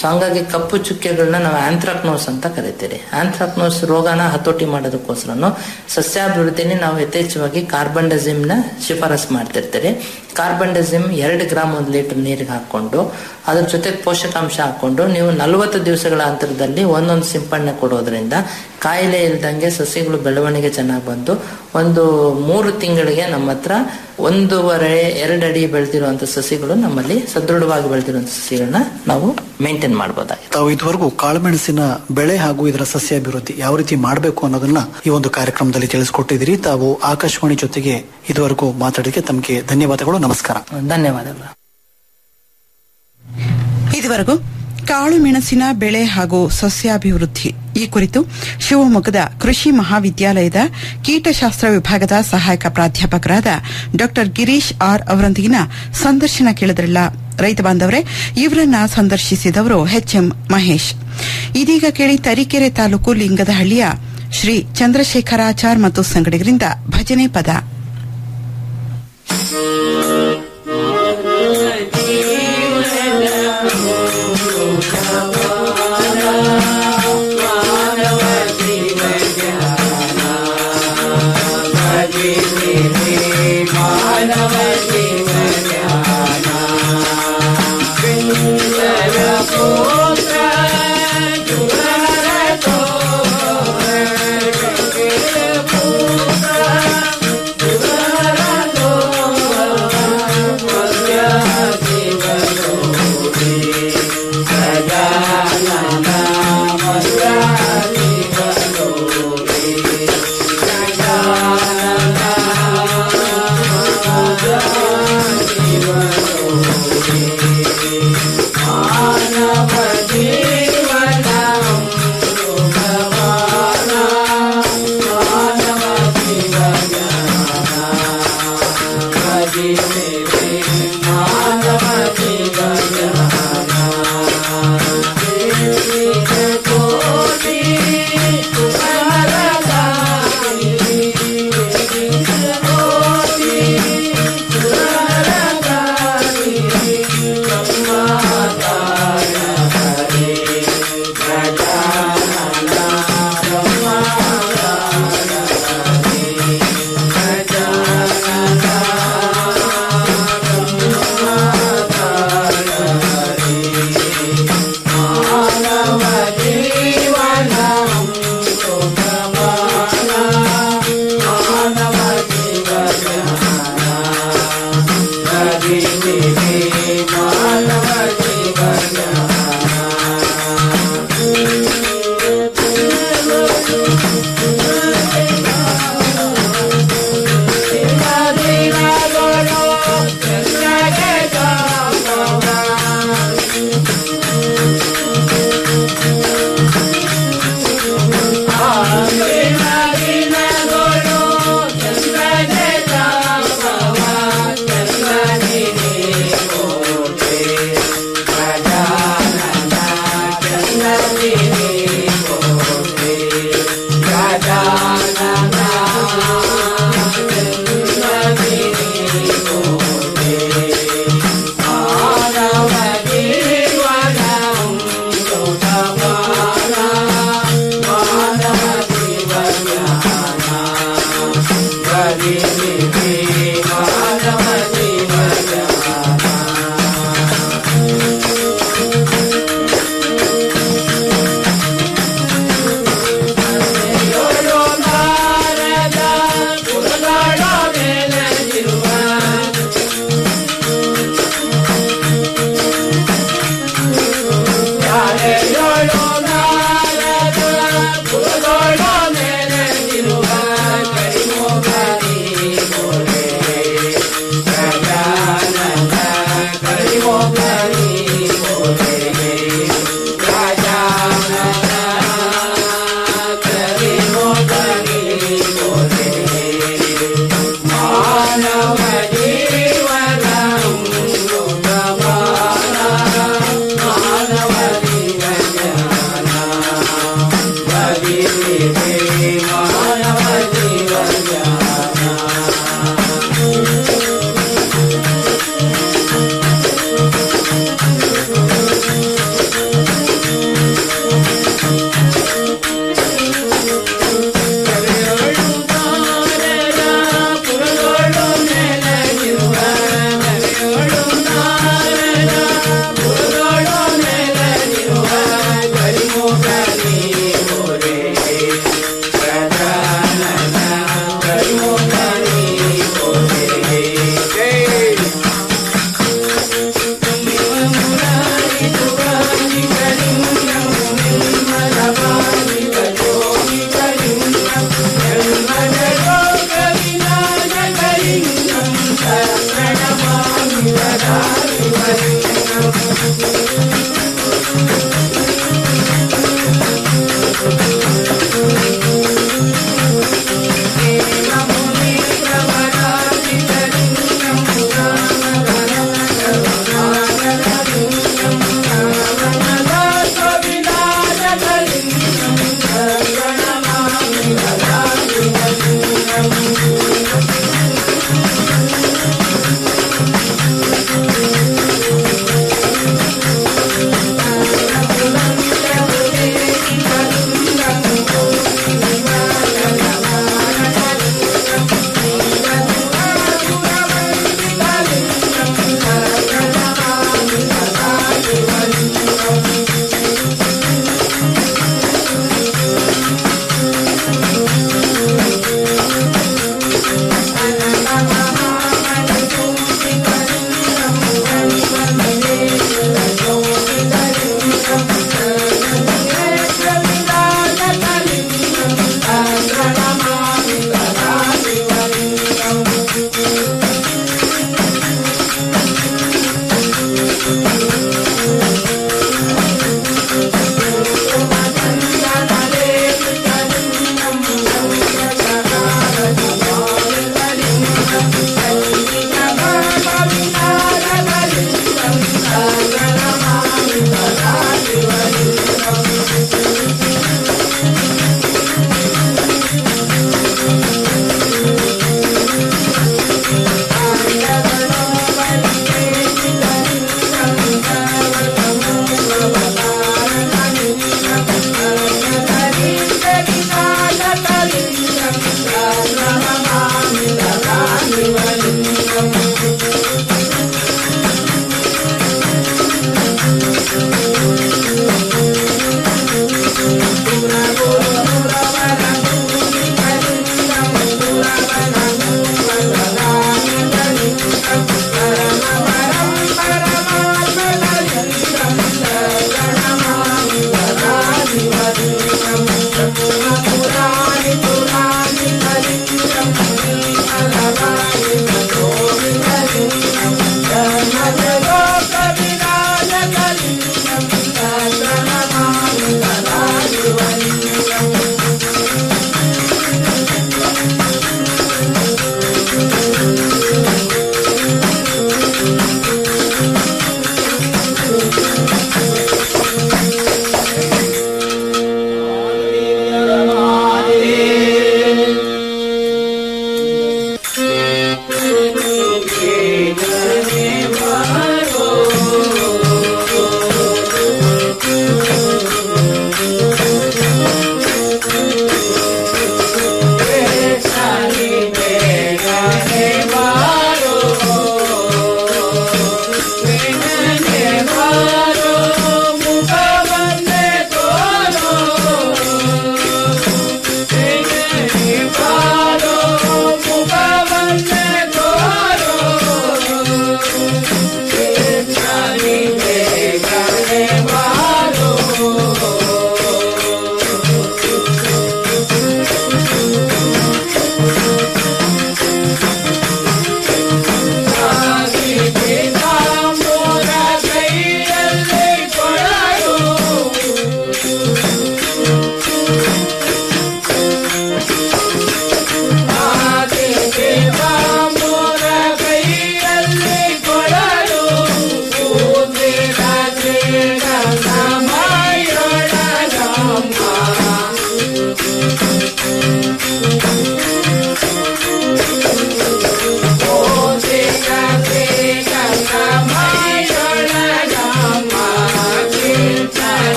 ಸೊ ಹಂಗಾಗಿ ಕಪ್ಪು ಚುಕ್ಕೆಗಳನ್ನ ನಾವು ಆಂಥ್ರಾಕ್ನೋಸ್ ಅಂತ ಕರಿತೀರಿ ಆಂಥ್ರಾಕ್ನೋಸ್ ರೋಗನ ಹತೋಟಿ ಮಾಡೋದಕ್ಕೋಸ್ಕರನು ಸಸ್ಯಾಭಿವೃದ್ಧಿನಿ ನಾವು ಯಥೇಚ್ಛವಾಗಿ ಕಾರ್ಬನ್ ಡೈಸಿಮ್ ನ ಶಿಫಾರಸ್ ಮಾಡ್ತಿರ್ತೀರಿ ಕಾರ್ಬನ್ ಡೈಸಿಮ್ ಎರಡು ಗ್ರಾಮ್ ಒಂದು ಲೀಟರ್ ನೀರಿಗೆ ಹಾಕೊಂಡು ಅದ್ರ ಜೊತೆಗೆ ಪೋಷಕಾಂಶ ಹಾಕೊಂಡು ನೀವು ನಲವತ್ತು ದಿವಸಗಳ ಅಂತರದಲ್ಲಿ ಒಂದೊಂದು ಸಿಂಪಡಣೆ ಕೊಡೋದ್ರಿಂದ ಕಾಯಿಲೆ ಇಲ್ದಂಗೆ ಸಸಿಗಳು ಬೆಳವಣಿಗೆ ಚೆನ್ನಾಗಿ ಬಂದು ಒಂದು ಮೂರು ತಿಂಗಳಿಗೆ ನಮ್ಮ ಹತ್ರ ಒಂದೂವರೆ ಎರಡು ಅಡಿ ಬೆಳೆದಿರುವಂತ ಸಸಿಗಳು ನಮ್ಮಲ್ಲಿ ಸದೃಢವಾಗಿ ಬೆಳೆದಿರುವಂತ ಸಸಿಗಳನ್ನ ನಾವು ಮೇಂಟೈನ್ ಮಾಡಬಹುದಾಗಿದೆ
ತಾವು ಇದುವರೆಗೂ ಕಾಳುಮೆಣಸಿನ ಬೆಳೆ ಹಾಗೂ ಇದರ ಸಸ್ಯಾಭಿವೃದ್ಧಿ ಯಾವ ರೀತಿ ಮಾಡಬೇಕು ಅನ್ನೋದನ್ನ ಈ ಒಂದು ಕಾರ್ಯಕ್ರಮದಲ್ಲಿ ತಿಳಿಸಿಕೊಟ್ಟಿದ್ದೀರಿ ತಾವು ಆಕಾಶವಾಣಿ ಜೊತೆಗೆ ಇದುವರೆಗೂ ಮಾತಾಡಿಗೆ ತಮಗೆ ಧನ್ಯವಾದಗಳು ನಮಸ್ಕಾರ
ಧನ್ಯವಾದಗಳು
ಇದುವರೆಗೂ ಕಾಳು ಮೆಣಸಿನ ಬೆಳೆ ಹಾಗೂ ಸಸ್ಯಾಭಿವೃದ್ಧಿ ಈ ಕುರಿತು ಶಿವಮೊಗ್ಗದ ಕೃಷಿ ಮಹಾವಿದ್ಯಾಲಯದ ಕೀಟಶಾಸ್ತ್ರ ವಿಭಾಗದ ಸಹಾಯಕ ಪ್ರಾಧ್ಯಾಪಕರಾದ ಡಾ ಗಿರೀಶ್ ಆರ್ ಅವರೊಂದಿಗಿನ ಸಂದರ್ಶನ ಕೇಳಿದ್ರಲ್ಲ ರೈತ ಬಾಂಧವರೇ ಇವರನ್ನ ಸಂದರ್ಶಿಸಿದವರು ಎಚ್ಎಂ ಮಹೇಶ್ ಇದೀಗ ಕೇಳಿ ತರೀಕೆರೆ ತಾಲೂಕು ಲಿಂಗದಹಳ್ಳಿಯ ಶ್ರೀ ಚಂದ್ರಶೇಖರಾಚಾರ್ ಮತ್ತು ಸಂಗಡಿಗರಿಂದ ಭಜನೆ ಪದ
ಮಾತಾ
Thank you.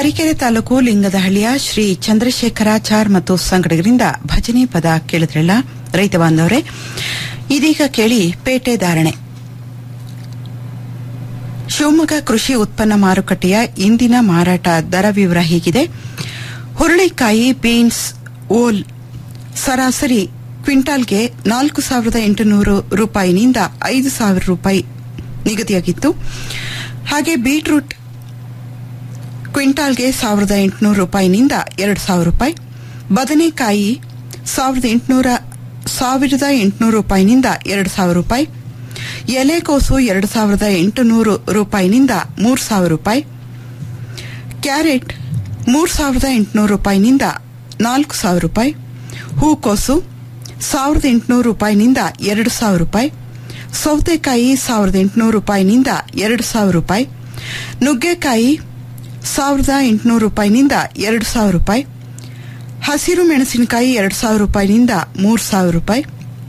ತರೀಕೆರೆ ತಾಲೂಕು ಲಿಂಗದಹಳ್ಳಿಯ ಶ್ರೀ ಚಂದ್ರಶೇಖರಾಚಾರ್ ಮತ್ತು ಸಂಗಡಿಗರಿಂದ ಭಜನೆ ಪದ ಕೇಳಿದ್ರಲ್ಲ ರೈತ ಬಾಂಧವರೇ ಇದೀಗ ಕೇಳಿ ಪೇಟೆ ಧಾರಣೆ ಶಿವಮೊಗ್ಗ ಕೃಷಿ ಉತ್ಪನ್ನ ಮಾರುಕಟ್ಟೆಯ ಇಂದಿನ ಮಾರಾಟ ದರ ವಿವರ ಹೀಗಿದೆ ಹುರುಳಿಕಾಯಿ ಬೀನ್ಸ್ ಓಲ್ ಸರಾಸರಿ ಕ್ವಿಂಟಾಲ್ಗೆ ನಾಲ್ಕು ಸಾವಿರದ ಎಂಟುನೂರು ರೂಪಾಯಿನಿಂದ ಐದು ಸಾವಿರ ರೂಪಾಯಿ ನಿಗದಿಯಾಗಿತ್ತು ಹಾಗೆ ಬೀಟ್ರೂಟ್ ಕ್ವಿಂಟಾಲ್ಗೆ ಸಾವಿರದ ಎಂಟುನೂರು ರೂಪಾಯಿನಿಂದ ಎರಡು ಸಾವಿರ ರೂಪಾಯಿ ಬದನೆಕಾಯಿ ಸಾವಿರದ ಎಂಟುನೂರ ಸಾವಿರದ ಎಂಟುನೂರು ರೂಪಾಯಿನಿಂದ ಎರಡು ಸಾವಿರ ರೂಪಾಯಿ ಎಲೆಕೋಸು ಎರಡು ಸಾವಿರದ ಎಂಟುನೂರು ರೂಪಾಯಿನಿಂದ ಮೂರು ಸಾವಿರ ರೂಪಾಯಿ ಕ್ಯಾರೆಟ್ ಮೂರು ಸಾವಿರದ ಎಂಟುನೂರು ರೂಪಾಯಿನಿಂದ ನಾಲ್ಕು ಸಾವಿರ ರೂಪಾಯಿ ಹೂಕೋಸು ಸಾವಿರದ ಎಂಟುನೂರು ರೂಪಾಯಿನಿಂದ ಎರಡು ಸಾವಿರ ರೂಪಾಯಿ ಸೌತೆಕಾಯಿ ಸಾವಿರದ ಎಂಟುನೂರು ರೂಪಾಯಿನಿಂದ ಎರಡು ಸಾವಿರ ರೂಪಾಯಿ ನುಗ್ಗೆಕಾಯಿ ಸಾವಿರದ ಎಂಟುನೂರು ರೂಪಾಯಿನಿಂದ ಎರಡು ಸಾವಿರ ರೂಪಾಯಿ ಹಸಿರು ಮೆಣಸಿನಕಾಯಿ ಎರಡು ಸಾವಿರ ರೂಪಾಯಿನಿಂದ ಮೂರು ಸಾವಿರ ರೂಪಾಯಿ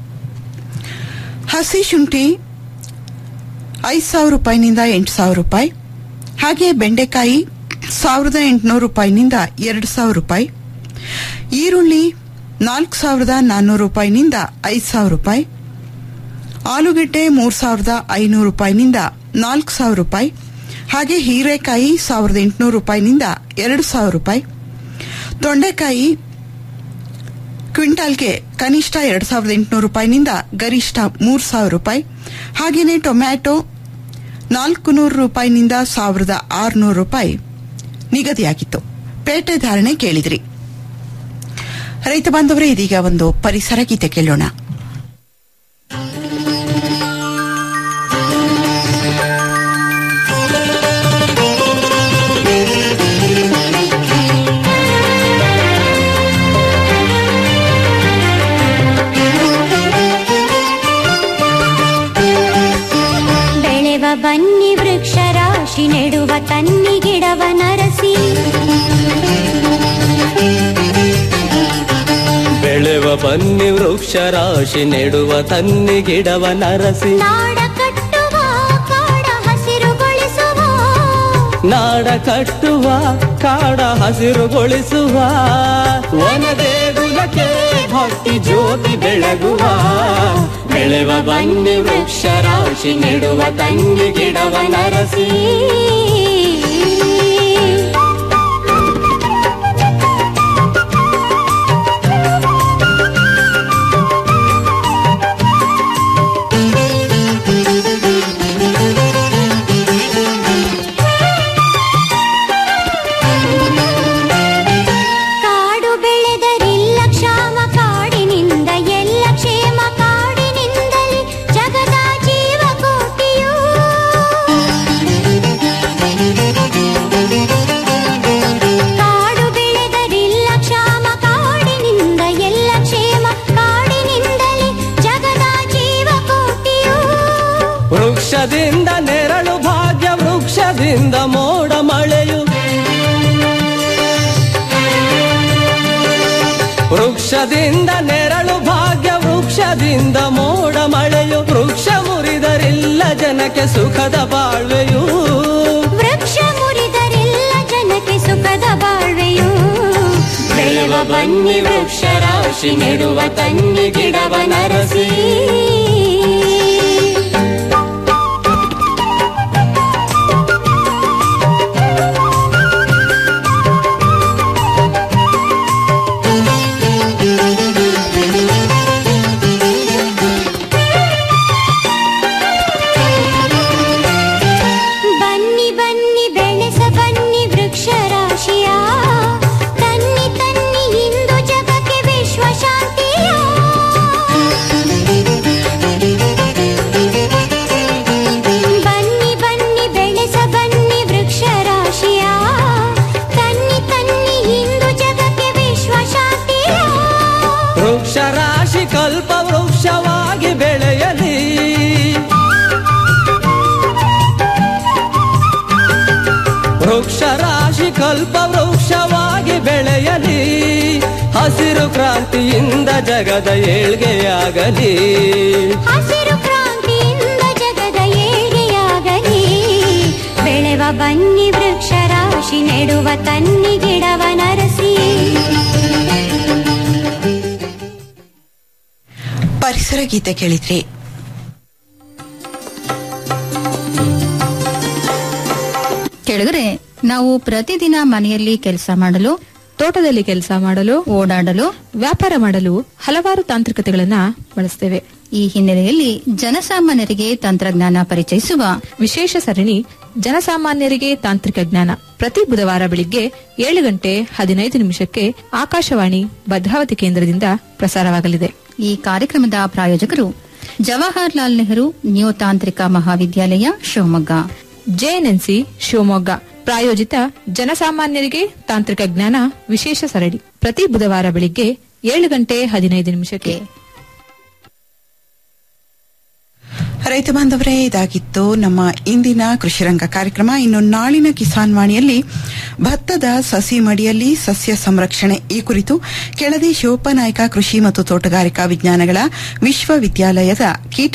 ಹಸಿ ಶುಂಠಿ ಐದು ಸಾವಿರ ರೂಪಾಯಿನಿಂದ ಎಂಟು ಸಾವಿರ ರೂಪಾಯಿ ಹಾಗೆ ಬೆಂಡೆಕಾಯಿ ಸಾವಿರದ ಎಂಟುನೂರು ರೂಪಾಯಿನಿಂದ ಎರಡು ಸಾವಿರ ರೂಪಾಯಿ ಈರುಳ್ಳಿ ನಾಲ್ಕು ಸಾವಿರದ ನಾನ್ನೂರು ರೂಪಾಯಿನಿಂದ ಐದು ಸಾವಿರ ರೂಪಾಯಿ ಆಲೂಗೆಡ್ಡೆ ಮೂರು ಸಾವಿರದ ಐನೂರು ರೂಪಾಯಿನಿಂದ ನಾಲ್ಕು ಸಾವಿರ ರೂಪಾಯಿ ಹಾಗೆ ಹೀರೆಕಾಯಿ ಸಾವಿರದ ಎಂಟುನೂರು ರೂಪಾಯಿನಿಂದ ಎರಡು ಸಾವಿರ ರೂಪಾಯಿ ತೊಂಡೆಕಾಯಿ ಕ್ವಿಂಟಾಲ್ಗೆ ಕನಿಷ್ಠ ಎರಡು ಸಾವಿರದ ಎಂಟುನೂರು ರೂಪಾಯಿನಿಂದ ಗರಿಷ್ಠ ಮೂರು ಸಾವಿರ ರೂಪಾಯಿ ಹಾಗೆಯೇ ಟೊಮ್ಯಾಟೊ ನಾಲ್ಕು ನೂರು ರೂಪಾಯಿನಿಂದ ಸಾವಿರದ ಆರುನೂರು ರೂಪಾಯಿ ನಿಗದಿಯಾಗಿತ್ತು ಪೇಟೆ ಧಾರಣೆ ಕೇಳಿದ್ರಿ ರೈತ ಬಾಂಧವರೇ ಇದೀಗ ಒಂದು ಪರಿಸರ ಗೀತೆ ಕೇಳೋಣ
ಬೆಳೆವ ಬನ್ನಿ ವೃಕ್ಷ ರಾಶಿ ನೆಡುವ ತನ್ನಿ ಗಿಡವ ನರಸಿ
ಬೆಳೆವ ಬನ್ನಿ ವೃಕ್ಷ ರಾಶಿ ನೆಡುವ ತನ್ನಿ ಗಿಡವ ನರಸಿ
ನಾಡ ಕಟ್ಟುವ ಕಾಡ ಹಸಿರುಗೊಳಿಸುವ
ನಾಡ ಕಟ್ಟುವ ಕಾಡ ಹಸಿರುಗೊಳಿಸುವ ವನದೇಗುಲಕ್ಕೆ ಭಕ್ತಿ ಜ್ಯೋತಿ ಬೆಳಗುವ ಬೆಳೆವ ಬನ್ನಿ ವೃಕ್ಷ ರಾಶಿ ನೆಡುವ ತನ್ನಿ ಗಿಡವ ನರಸಿ
ಕಾಡು ಬೆಳೆದರಿಲ್ಲ ಕ್ಷಾಮ ಕಾಡಿನಿಂದ ಎಲ್ಲ ಕ್ಷೇಮ ಕಾಡಿನಿಂದಲೇ ಜಗದ ಜೀವ ಕೋಟಿಯು ಕಾಡು ಬೆಳೆದರಿಲ್ಲ ಕ್ಷಾಮ ಕಾಡಿನಿಂದ ಎಲ್ಲ ಕ್ಷೇಮ ಕಾಡಿನಿಂದಲೇ ಜಗದ ಜೀವ ಕೋಟಿಯು
ವೃಕ್ಷದಿಂದ ನೆರಳು ಭಾಗ್ಯ ವೃಕ್ಷದಿಂದ ಮೋಡ ಮಳೆಯು ವೃಕ್ಷದಿಂದ ನೆರಳು ಭಾಗ್ಯ ವೃಕ್ಷದಿಂದ ಮೋಡ ಮಳೆಯು ವೃಕ್ಷ ಮುರಿದರಿಲ್ಲ ಜನಕ್ಕೆ ಸುಖದ ಬಾಳ್ವೆಯು
ವೃಕ್ಷ ಮುರಿದರೆಲ್ಲ ಜನಕ್ಕೆ ಸುಖದ ಬಾಳ್ವೆಯು
ಬೆಳೆವ ಬನ್ನಿ ವೃಕ್ಷ ರಾಶಿ ನೆಡುವ ತನ್ನಿ ಗಿಡವ ನರಸಿ
ಬನ್ನಿ ಬನ್ನಿ ಬೆಳೆಸ ಬನ್ನಿ ವೃಕ್ಷ ರಾಶಿಯ ತನ್ನಿ ತನ್ನಿ ಇಂದು ಜಗಕ್ಕೆ ವಿಶ್ವ ಶಾಂತಿಯ ಬನ್ನಿ ಬನ್ನಿ ಬೆಳೆಸ ಬನ್ನಿ ವೃಕ್ಷ ರಾಶಿಯ ತನ್ನಿ ತನ್ನಿ ಇಂದು ಜಗಕ್ಕೆ ವಿಶ್ವ ಶಾಂತಿಯ
ವೃಕ್ಷ ರಾಶಿ ಕಲ್ಪ ವೃಕ್ಷವಾಗಿ ಬೆಳೆಯಲಿ ವೃಕ್ಷ ರಾಶಿ ಕಲ್ಪ ವೃಕ್ಷವಾಗಿ ಬೆಳೆಯಲಿ ಹಸಿರು ಕ್ರಾಂತಿಯಿಂದ ಜಗದ ಏಳ್ಗೆಯಾಗಲಿ
ಹಸಿರು ಕ್ರಾಂತಿಯಿಂದ ಜಗದ ಏಳಿಗೆಯಾಗಲಿ ಬೆಳೆವ ಬನ್ನಿ ವೃಕ್ಷ ರಾಶಿ ನೆಡುವ ನೆಡುವ ತನ್ನಿ ಗಿಡವ ನರಸಿ
ಪರಿಸರ ಗೀತೆ ಕೇಳಿದ್ರಿ
ಕೆಳಗರೆ ನಾವು ಪ್ರತಿದಿನ ಮನೆಯಲ್ಲಿ ಕೆಲಸ ಮಾಡಲು
ತೋಟದಲ್ಲಿ ಕೆಲಸ ಮಾಡಲು
ಓಡಾಡಲು
ವ್ಯಾಪಾರ ಮಾಡಲು ಹಲವಾರು ತಾಂತ್ರಿಕತೆಗಳನ್ನ ಬಳಸ್ತೇವೆ
ಈ ಹಿನ್ನೆಲೆಯಲ್ಲಿ ಜನಸಾಮಾನ್ಯರಿಗೆ ತಂತ್ರಜ್ಞಾನ ಪರಿಚಯಿಸುವ
ವಿಶೇಷ ಸರಣಿ ಜನಸಾಮಾನ್ಯರಿಗೆ ತಾಂತ್ರಿಕ ಜ್ಞಾನ ಪ್ರತಿ ಬುಧವಾರ ಬೆಳಿಗ್ಗೆ ಏಳು ಗಂಟೆ ಹದಿನೈದು ನಿಮಿಷಕ್ಕೆ ಆಕಾಶವಾಣಿ ಭದ್ರಾವತಿ ಕೇಂದ್ರದಿಂದ ಪ್ರಸಾರವಾಗಲಿದೆ
ಈ ಕಾರ್ಯಕ್ರಮದ ಪ್ರಾಯೋಜಕರು ಜವಾಹರ್ಲಾಲ್ ನೆಹರು ನ್ಯೂ ತಾಂತ್ರಿಕ ಮಹಾವಿದ್ಯಾಲಯ ಶಿವಮೊಗ್ಗ
ಜೆಎನ್ಎನ್ಸಿ ಶಿವಮೊಗ್ಗ ಪ್ರಾಯೋಜಿತ ಜನಸಾಮಾನ್ಯರಿಗೆ ತಾಂತ್ರಿಕ ಜ್ಞಾನ ವಿಶೇಷ ಸರಣಿ ಪ್ರತಿ ಬುಧವಾರ ಬೆಳಿಗ್ಗೆ ಏಳು ಗಂಟೆ ಹದಿನೈದು ನಿಮಿಷಕ್ಕೆ
ರೈತ ಬಾಂಧವರೇ ಇದಾಗಿತ್ತು ನಮ್ಮ ಇಂದಿನ ಕೃಷಿರಂಗ ಕಾರ್ಯಕ್ರಮ ಇನ್ನು ನಾಳಿನ ಕಿಸಾನ್ ವಾಣಿಯಲ್ಲಿ ಭತ್ತದ ಸಸಿ ಮಡಿಯಲ್ಲಿ ಸಸ್ಯ ಸಂರಕ್ಷಣೆ ಈ ಕುರಿತು ಕೆಳದಿ ಶಿವಪ್ಪನಾಯಕ ಕೃಷಿ ಮತ್ತು ತೋಟಗಾರಿಕಾ ವಿಜ್ಞಾನಗಳ ವಿಶ್ವವಿದ್ಯಾಲಯದ ಕೀಟ